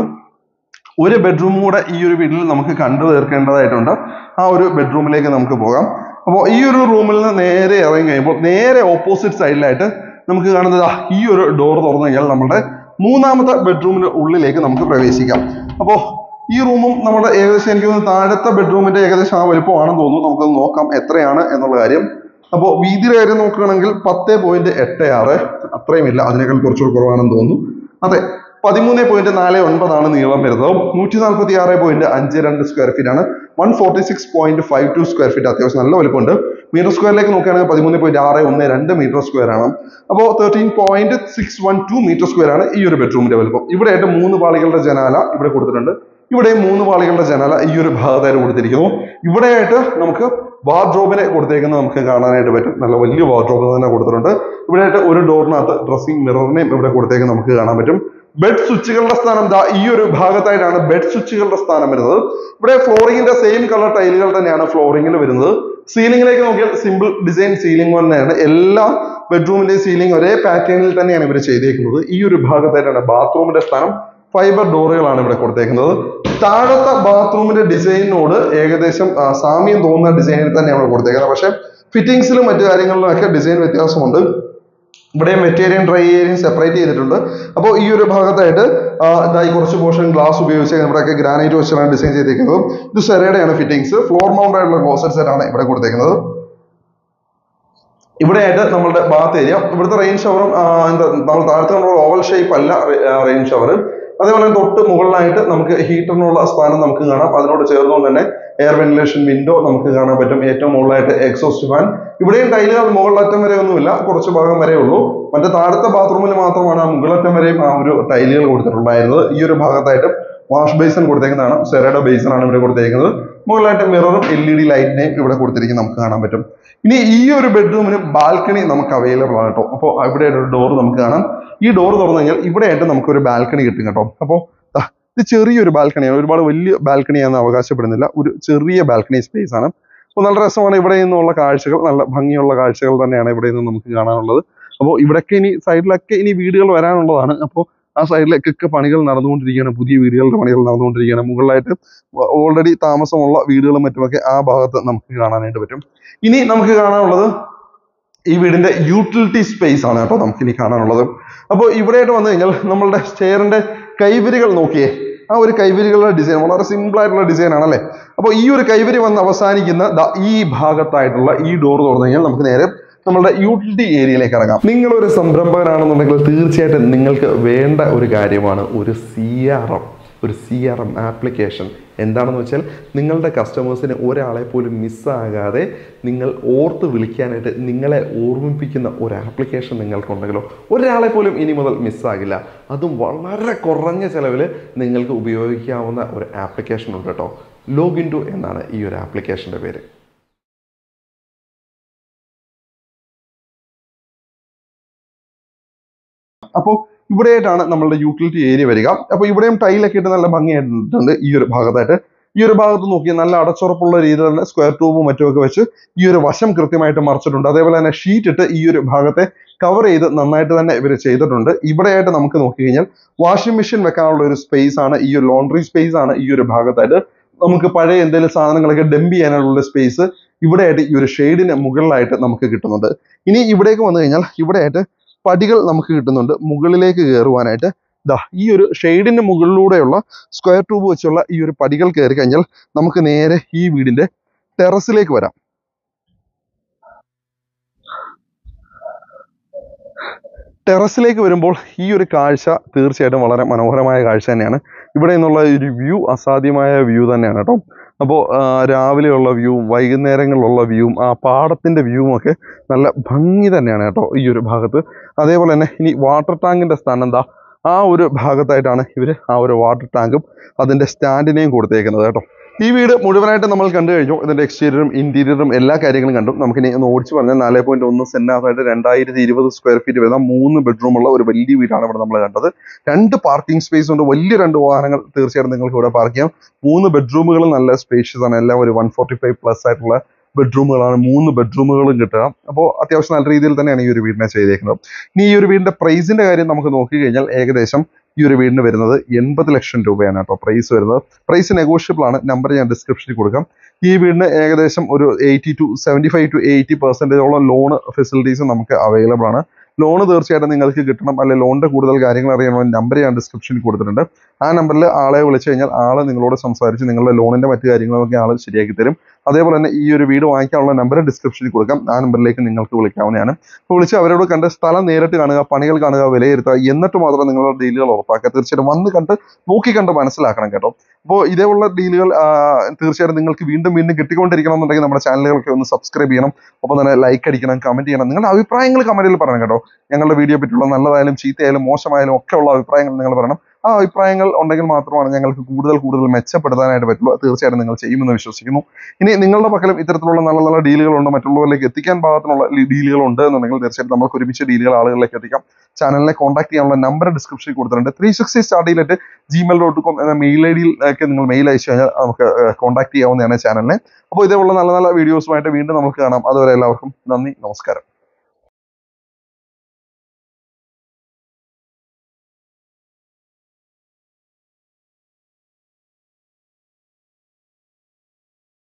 ഒരു ബെഡ്റൂം കൂടെ ഈ ഒരു വീട്ടിൽ നമുക്ക് കണ്ടു തീർക്കേണ്ടതായിട്ടുണ്ട് ആ ഒരു ബെഡ്റൂമിലേക്ക് നമുക്ക് പോകാം അപ്പോൾ ഈ ഒരു റൂമിൽ നിന്ന് നേരെ ഇറങ്ങി കഴിയുമ്പോൾ നേരെ ഓപ്പോസിറ്റ് സൈഡിലായിട്ട് നമുക്ക് കാണുന്നത് ദാ ഈ ഒരു ഡോർ തുറന്നു കഴിഞ്ഞാൽ നമ്മുടെ മൂന്നാമത്തെ ബെഡ്റൂമിന്റെ ഉള്ളിലേക്ക് നമുക്ക് പ്രവേശിക്കാം അപ്പോൾ ഈ റൂമും നമ്മുടെ ഏകദേശം എനിക്ക് തോന്നുന്നു താഴത്തെ ബെഡ്റൂമിന്റെ ഏകദേശം ആ വലുപ്പമാണെന്ന് തോന്നുന്നു നമുക്കത് നോക്കാം എത്രയാണ് എന്നുള്ള കാര്യം അപ്പോൾ വീതിയുടെ കാര്യം നോക്കുകയാണെങ്കിൽ പത്ത് പോയിന്റ് എട്ട് ആറ് അത്രയും ഇല്ല അതിനേക്കാൾ കുറച്ചുകൂടി കുറവാണെന്ന് തോന്നുന്നു അതെ പതിമൂന്ന് പോയിന്റ് നാല് ഒൻപതാണ് നീളം വരുന്നത് നൂറ്റി നാൽപ്പത്തി ആറ് പോയിന്റ് അഞ്ച് രണ്ട് സ്ക്വയർ ഫീറ്റ് ആണ് one forty six point five two square feet അത്യാവശ്യം നല്ല വലുപ്പമുണ്ട് മീറ്റർ സ്ക്വയറിലേക്ക് നോക്കുകയാണെങ്കിൽ പതിമൂന്ന് പോയിന്റ് ആറ് ഒന്ന് രണ്ട് മീറ്റർ സ്ക്വയർ ആണ് അപ്പോൾ thirteen point six one two metre square ആണ് ഈ ഒരു ബെഡ്റൂമിന്റെ വലുപ്പം ഇവിടെയായിട്ട് മൂന്ന് പാളികളുടെ ജനാല ഇവിടെ കൊടുത്തിട്ടുണ്ട് ഇവിടെ മൂന്ന് പാളികളുടെ ജനാല ഈ ഒരു ഭാഗത്തായിട്ട് കൊടുത്തിരിക്കുന്നു ഇവിടെയായിട്ട് നമുക്ക് വാർഡ്രോബിനെ കൊടുത്തേക്കുന്നത് നമുക്ക് കാണാനായിട്ട് പറ്റും നല്ല വലിയ വാർഡ്രോബ് തന്നെ കൊടുത്തിട്ടുണ്ട് ഇവിടെയായിട്ട് ഒരു ഡോറിനകത്ത് ഡ്രസ്സിംഗ് മിററിനെയും ഇവിടെ കൊടുത്തേക്കുന്നത് നമുക്ക് കാണാൻ പറ്റും ബെഡ് സ്വിച്ചുകളുടെ സ്ഥാനം ദാ ഈ ഒരു ഭാഗത്തായിട്ടാണ് ബെഡ് സ്വിച്ചുകളുടെ സ്ഥാനം വരുന്നത് ഇവിടെ ഫ്ലോറിംഗിന്റെ സെയിം കളർ ടൈലുകൾ തന്നെയാണ് ഫ്ലോറിംഗിൽ വരുന്നത് സീലിംഗിലേക്ക് നോക്കിയാൽ സിമ്പിൾ ഡിസൈൻ സീലിംഗ് തന്നെയാണ് എല്ലാ ബെഡ്റൂമിന്റെ സീലിംഗ് ഒരേ പാറ്റേണിൽ തന്നെയാണ് ഇവർ ചെയ്തേക്കുന്നത് ഈ ഒരു ഭാഗത്തായിട്ടാണ് ബാത്റൂമിന്റെ സ്ഥാനം ഫൈബർ ഡോറുകളാണ് ഇവിടെ കൊടുത്തേക്കുന്നത് താഴത്തെ ബാത്റൂമിന്റെ ഡിസൈനിനോട് ഏകദേശം ആ, സാമ്യം തോന്നുന്ന ഡിസൈനിൽ തന്നെയാണ് കൊടുത്തേക്കുന്നത് പക്ഷെ ഫിറ്റിംഗ്സിലും മറ്റു കാര്യങ്ങളിലും ഒക്കെ ഡിസൈൻ വ്യത്യാസമുണ്ട് ഇവിടെ വെറ്റേറിയൻ ഡ്രൈ ഏരിയയും സെപ്പറേറ്റ് ചെയ്തിട്ടുണ്ട് അപ്പോൾ ഈ ഒരു ഭാഗത്തായിട്ട് ആ, ഇതായി കുറച്ച് പോർഷൻ ഗ്ലാസ് ഉപയോഗിച്ച് ഇവിടെയൊക്കെ ഗ്രാനൈറ്റ് വെച്ചാണ് ഡിസൈൻ ചെയ്തിരിക്കുന്നത് ഇത് സെറയുടെയാണ് ഫിറ്റിംഗ്സ് ഫ്ലോർ മൗണ്ട് ആയിട്ടുള്ള ക്ലോസറ്റ് സെറ്റ് ആണ് ഇവിടെ കൊടുത്തേക്കുന്നത് ഇവിടെയായിട്ട് നമ്മളുടെ ബാത്ത് ഏരിയ ഇവിടുത്തെ റെയിൻ ഷവറും എന്താ നമ്മൾ താഴത്തെ നമ്മൾ ഓവൽ ഷേപ്പ് അല്ല റെയിൻ ഷവർ അതേപോലെ തന്നെ തൊട്ട് മുകളിലായിട്ട് നമുക്ക് ഹീറ്ററിനുള്ള സ്ഥാനം നമുക്ക് കാണാം അതിനോട് ചേർന്നുകൊണ്ട് തന്നെ എയർ വെന്റിലേഷൻ വിൻഡോ നമുക്ക് കാണാൻ പറ്റും ഏറ്റവും മുകളിലായിട്ട് എക്സോസ്റ്റ് ഫാൻ ഇവിടെയും ടൈലുകൾ മുകളിലറ്റം വരെ ഒന്നുമില്ല കുറച്ച് ഭാഗം വരെ ഉള്ളൂ മറ്റേ താഴത്തെ ബാത്റൂമിൽ മാത്രമാണ് ആ മുകളിലറ്റം വരെയും ആ ഒരു ടൈലുകൾ കൊടുത്തിട്ടുണ്ടായിരുന്നത് ഈ ഒരു ഭാഗത്തായിട്ട് വാഷ് ബേസൺ കൊടുത്തേക്കുന്നതാണ് സെറയുടെ ബേസൺ ആണ് ഇവിടെ കൊടുത്തേക്കുന്നത് മുകളിലായിട്ട് മിററും എൽ ഇ ഡി ലൈറ്റിനെയും ഇവിടെ കൊടുത്തിരിക്കുന്നത് നമുക്ക് കാണാൻ പറ്റും ഇനി ഈ ഒരു ബെഡ്റൂമിന് ബാൽക്കണി നമുക്ക് അവൈലബിൾ ആണ് കേട്ടോ അപ്പോൾ ഇവിടെ ഒരു ഡോർ നമുക്ക് കാണാം ഈ ഡോർ തുറന്നു കഴിഞ്ഞാൽ ഇവിടെയായിട്ട് നമുക്ക് ഒരു ബാൽക്കണി കിട്ടും കേട്ടോ അപ്പോൾ ദാ ഇത് ചെറിയൊരു ബാൽക്കണിയാണ് ഒരുപാട് വലിയ ബാൽക്കണിയാണെന്ന് അവകാശപ്പെടുന്നില്ല ഒരു ചെറിയ ബാൽക്കണി സ്പേസ് ആണ് അപ്പോൾ നല്ല രസമാണ് ഇവിടെ നിന്നുള്ള കാഴ്ചകൾ നല്ല ഭംഗിയുള്ള കാഴ്ചകൾ തന്നെയാണ് ഇവിടെ നിന്ന് നമുക്ക് കാണാനുള്ളത് അപ്പോൾ ഇവിടെയൊക്കെ ഇനി സൈഡിലൊക്കെ ഇനി വീടുകൾ വരാനുള്ളതാണ് അപ്പോൾ ആ സൈഡിലേക്കൊക്കെ പണികൾ നടന്നുകൊണ്ടിരിക്കുകയാണ് പുതിയ വീടുകളുടെ പണികൾ നടന്നുകൊണ്ടിരിക്കുകയാണ് മുകളിലായിട്ട് ഓൾറെഡി താമസമുള്ള വീടുകളും മറ്റുമൊക്കെ ആ ഭാഗത്ത് നമുക്ക് കാണാനായിട്ട് പറ്റും ഇനി നമുക്ക് കാണാനുള്ളത് ഈ വീടിന്റെ യൂട്ടിലിറ്റി സ്പേസ് ആണ് കേട്ടോ നമുക്ക് ഇനി കാണാനുള്ളത് അപ്പോൾ ഇവിടെയായിട്ട് വന്നു കഴിഞ്ഞാൽ നമ്മളുടെ ചെയറിന്റെ കൈവരികൾ നോക്കിയേ ആ ഒരു കൈവരികളുടെ ഡിസൈൻ വളരെ സിമ്പിൾ ആയിട്ടുള്ള ഡിസൈൻ ആണല്ലേ അപ്പോൾ ഈ ഒരു കൈവരി വന്ന് അവസാനിക്കുന്ന ദാ ഈ ഭാഗത്തായിട്ടുള്ള ഈ ഡോർ തുറന്നു കഴിഞ്ഞാൽ നമുക്ക് നേരെ നമ്മളുടെ യൂട്ടിലിറ്റി ഏരിയയിലേക്ക് ഇറങ്ങാം നിങ്ങൾ ഒരു സംരംഭകനാണെന്നുണ്ടെങ്കിൽ തീർച്ചയായിട്ടും നിങ്ങൾക്ക് വേണ്ട ഒരു കാര്യമാണ് ഒരു സി ആർ എം ഒരു സി ആർ എം ആപ്ലിക്കേഷൻ എന്താണെന്ന് വെച്ചാൽ നിങ്ങളുടെ കസ്റ്റമേഴ്സിന് ഒരാളെ പോലും മിസ്സാകാതെ നിങ്ങൾ ഓർത്ത് വിളിക്കാനായിട്ട് നിങ്ങളെ ഓർമ്മിപ്പിക്കുന്ന ഒരു ആപ്ലിക്കേഷൻ നിങ്ങൾക്കുണ്ടെങ്കിലോ ഒരാളെ പോലും ഇനി മുതൽ മിസ്സാകില്ല അതും വളരെ കുറഞ്ഞ ചിലവിൽ നിങ്ങൾക്ക് ഉപയോഗിക്കാവുന്ന ഒരു ആപ്ലിക്കേഷൻ ഉണ്ട് കേട്ടോ ലോഗിൻ ടു എന്നാണ് ഈ ഒരു ആപ്ലിക്കേഷൻ്റെ പേര് അപ്പോൾ ഇവിടെയായിട്ടാണ് നമ്മളുടെ യൂട്ടിലിറ്റി ഏരിയ വരിക അപ്പോൾ ഇവിടെയും ടൈലൊക്കെ ഇട്ട് നല്ല ഭംഗിയായിട്ടുണ്ട് ഈ ഒരു ഭാഗത്തായിട്ട് ഈ ഒരു ഭാഗത്ത് നോക്കി നല്ല അടച്ചുറപ്പുള്ള രീതിയിൽ തന്നെ സ്ക്വയർ ട്യൂബും മറ്റുമൊക്കെ വെച്ച് ഈ ഒരു വശം കൃത്യമായിട്ട് മറിച്ചിട്ടുണ്ട് അതേപോലെ തന്നെ ഷീറ്റ് ഇട്ട് ഈ ഒരു ഭാഗത്തെ കവർ ചെയ്ത് നന്നായിട്ട് തന്നെ ഇവർ ചെയ്തിട്ടുണ്ട് ഇവിടെയായിട്ട് നമുക്ക് നോക്കി കഴിഞ്ഞാൽ വാഷിംഗ് മെഷീൻ വെക്കാനുള്ള ഒരു സ്പേസ് ആണ് ഈ ഒരു ലോണ്ടറി സ്പേസ് ആണ് ഈ ഒരു ഭാഗത്തായിട്ട് നമുക്ക് പഴയ എന്തെങ്കിലും സാധനങ്ങളൊക്കെ ഡംപ് ചെയ്യാനുള്ള സ്പേസ് ഇവിടെയായിട്ട് ഈ ഒരു ഷെയ്ഡിന് മുകളിലായിട്ട് നമുക്ക് കിട്ടുന്നുണ്ട് ഇനി ഇവിടേക്ക് വന്നു കഴിഞ്ഞാൽ ഇവിടെയായിട്ട് പടികൾ നമുക്ക് കിട്ടുന്നുണ്ട് മുകളിലേക്ക് കയറുവാനായിട്ട് ദാ ഈ ഒരു ഷെയ്ഡിന് മുകളിലൂടെയുള്ള സ്ക്വയർ ട്യൂബ് വെച്ചുള്ള ഈ ഒരു പടികൾ കയറി കഴിഞ്ഞാൽ നമുക്ക് നേരെ ഈ വീടിന്റെ ടെറസിലേക്ക് വരാം ടെറസിലേക്ക് വരുമ്പോൾ ഈ ഒരു കാഴ്ച തീർച്ചയായിട്ടും വളരെ മനോഹരമായ കാഴ്ച തന്നെയാണ് ഇവിടെ നിന്നുള്ള ഒരു വ്യൂ അസാധ്യമായ വ്യൂ തന്നെയാണ് കേട്ടോ അപ്പോൾ രാവിലെയുള്ള വ്യൂവും വൈകുന്നേരങ്ങളിലുള്ള വ്യൂവും ആ പാടത്തിൻ്റെ വ്യൂവും ഒക്കെ നല്ല ഭംഗി തന്നെയാണ് കേട്ടോ ഈ ഒരു ഭാഗത്ത് അതേപോലെ തന്നെ ഇനി വാട്ടർ ടാങ്കിൻ്റെ സ്ഥാനം എന്താ ആ ഒരു ഭാഗത്തായിട്ടാണ് ഇവർ ആ ഒരു വാട്ടർ ടാങ്കും അതിൻ്റെ സ്റ്റാൻഡിനെയും കൊടുത്തേക്കുന്നത് കേട്ടോ ഈ വീട് മുഴുവനായിട്ട് നമ്മൾ കണ്ടു കഴിഞ്ഞു ഇതിന്റെ എക്സ്റ്റീരിയറും ഇന്റീരിയറും എല്ലാ കാര്യങ്ങളും കണ്ടു നമുക്കിനി ഒന്ന് ഓടിച്ചു പറഞ്ഞാൽ നാല് പോയിന്റ് ഒന്ന് സെന്റായിട്ട് രണ്ടായിരത്തി ഇരുപത് സ്ക്വയർ ഫീറ്റ് വരുന്ന മൂന്ന് ബെഡ്റൂം ഉള്ള ഒരു വലിയ വീടാണ് ഇവിടെ നമ്മൾ കണ്ടത് രണ്ട് പാർക്കിംഗ് സ്പേസ് ഉണ്ട് വലിയ രണ്ട് വാഹനങ്ങൾ തീർച്ചയായിട്ടും നിങ്ങൾക്ക് ഇവിടെ പാർക്ക് ചെയ്യാം മൂന്ന് ബെഡ്റൂമുകൾ നല്ല സ്പേഷ്യസ് ആണ് എല്ലാം ഒരു വൺ ഫോർട്ടി ഫൈവ് പ്ലസ് ആയിട്ടുള്ള ബെഡ്റൂമുകളാണ് മൂന്ന് ബെഡ്റൂമുകളും കിട്ടുക അപ്പോൾ അത്യാവശ്യം നല്ല രീതിയിൽ തന്നെയാണ് ഈ ഒരു വീടിനെ ചെയ്തേക്കുന്നത് ഇനി ഈ ഒരു വീടിന്റെ പ്രൈസിന്റെ കാര്യം നമുക്ക് നോക്കി കഴിഞ്ഞാൽ ഏകദേശം ഈ ഒരു വീടിന് വരുന്നത് എൺപത് ലക്ഷം രൂപയാണ് കേട്ടോ പ്രൈസ് വരുന്നത് പ്രൈസ് നെഗോഷ്യബിൾ ആണ് നമ്പർ ഞാൻ ഡിസ്ക്രിപ്ഷനിൽ കൊടുക്കാം ഈ വീടിന് ഏകദേശം ഒരു eighty two seventy five two eighty പെർസെൻറ്റേജോളം ലോൺ ഫെസിലിറ്റീസും നമുക്ക് അവൈലബിൾ ആണ് ലോൺ തീർച്ചയായിട്ടും നിങ്ങൾക്ക് കിട്ടണം അല്ലെ ലോണിന്റെ കൂടുതൽ കാര്യങ്ങൾ അറിയണമെങ്കിൽ നമ്പർ ഞാൻ ഡിസ്ക്രിപ്ഷനിൽ കൊടുത്തിട്ടുണ്ട് ആ നമ്പറിൽ ആളെ വിളിച്ചു കഴിഞ്ഞാൽ ആള് നിങ്ങളോട് സംസാരിച്ച് നിങ്ങളുടെ ലോണിന്റെ മറ്റു കാര്യങ്ങളൊക്കെ ആൾ ശരിയാക്കി തരും അതേപോലെ തന്നെ ഈ ഒരു വീട് വാങ്ങിക്കാനുള്ള നമ്പർ ഡിസ്ക്രിപ്ഷനിൽ കൊടുക്കാം ആ നമ്പറിലേക്ക് നിങ്ങൾക്ക് വിളിക്കാവുന്നതാണ് അപ്പോൾ വിളിച്ച് അവരോട് കണ്ട് സ്ഥലം നേരിട്ട് കാണുക പണികൾ കാണുക വിലയിരുത്തുക എന്നിട്ട് മാത്രം നിങ്ങളുടെ ഡീലുകൾ ഉറപ്പാക്കുക തീർച്ചയായിട്ടും വന്ന് കണ്ട് നോക്കി കണ്ട് മനസ്സിലാക്കണം കേട്ടോ അപ്പോൾ ഇതേപോലുള്ള ഡീലുകൾ തീർച്ചയായിട്ടും നിങ്ങൾക്ക് വീണ്ടും വീണ്ടും കിട്ടിക്കൊണ്ടിരിക്കണം എന്നുണ്ടെങ്കിൽ നമ്മുടെ ചാനലുകളൊക്കെ ഒന്ന് സബ്സ്ക്രൈബ് ചെയ്യണം ഒപ്പം തന്നെ ലൈക്ക് അടിക്കണം കമന്റ് ചെയ്യണം നിങ്ങളുടെ അഭിപ്രായങ്ങൾ കമന്റിൽ പറയണം കേട്ടോ ഞങ്ങളുടെ വീഡിയോ പറ്റിയുള്ള നല്ലതായാലും ചീത്തയായാലും മോശമായാലും ഒക്കെ ഉള്ള അഭിപ്രായങ്ങൾ നിങ്ങൾ പറയണം ആ അഭിപ്രായങ്ങൾ ഉണ്ടെങ്കിൽ മാത്രമാണ് ഞങ്ങൾക്ക് കൂടുതൽ കൂടുതൽ മെച്ചപ്പെടുത്താനായിട്ട് പറ്റുള്ളൂ തീർച്ചയായിട്ടും നിങ്ങൾ ചെയ്യുമെന്ന് വിശ്വസിക്കുന്നു ഇനി നിങ്ങളുടെ പക്കലും ഇത്തരത്തിലുള്ള നല്ല നല്ല ഡീലുകളുണ്ട് മറ്റുള്ളവരിലേക്ക് എത്തിക്കാൻ പാകത്തിനുള്ള ഡീലുകൾ ഉണ്ട് എന്നുണ്ടെങ്കിൽ തീർച്ചയായിട്ടും നമുക്ക് ഒരുമിച്ച് ഡീലുകൾ ആളുകളിലേക്ക് എത്തിക്കാം ചാനലിനെ കോൺടാക്ട് ചെയ്യാനുള്ള നമ്പർ ഡിസ്ക്രിപ്ഷനിൽ കൊടുത്തിട്ടുണ്ട് ത്രീ സിക്സ്റ്റി സ്റ്റാർട്ടിയിലിട്ട് ജിമെയിൽ ഡോട്ട് കോം എന്ന മെയിൽ ഐ ഡിയിലേക്ക് നിങ്ങൾ മെയിൽ അയച്ചു കഴിഞ്ഞാൽ നമുക്ക് കോൺടാക്ട് ചെയ്യാവുന്നതാണ് ചാനലിനെ അപ്പോൾ ഇതേപോലുള്ള നല്ല നല്ല വീഡിയോസുമായിട്ട് വീണ്ടും നമുക്ക് കാണാം അതുവരെ എല്ലാവർക്കും നന്ദി നമസ്കാരം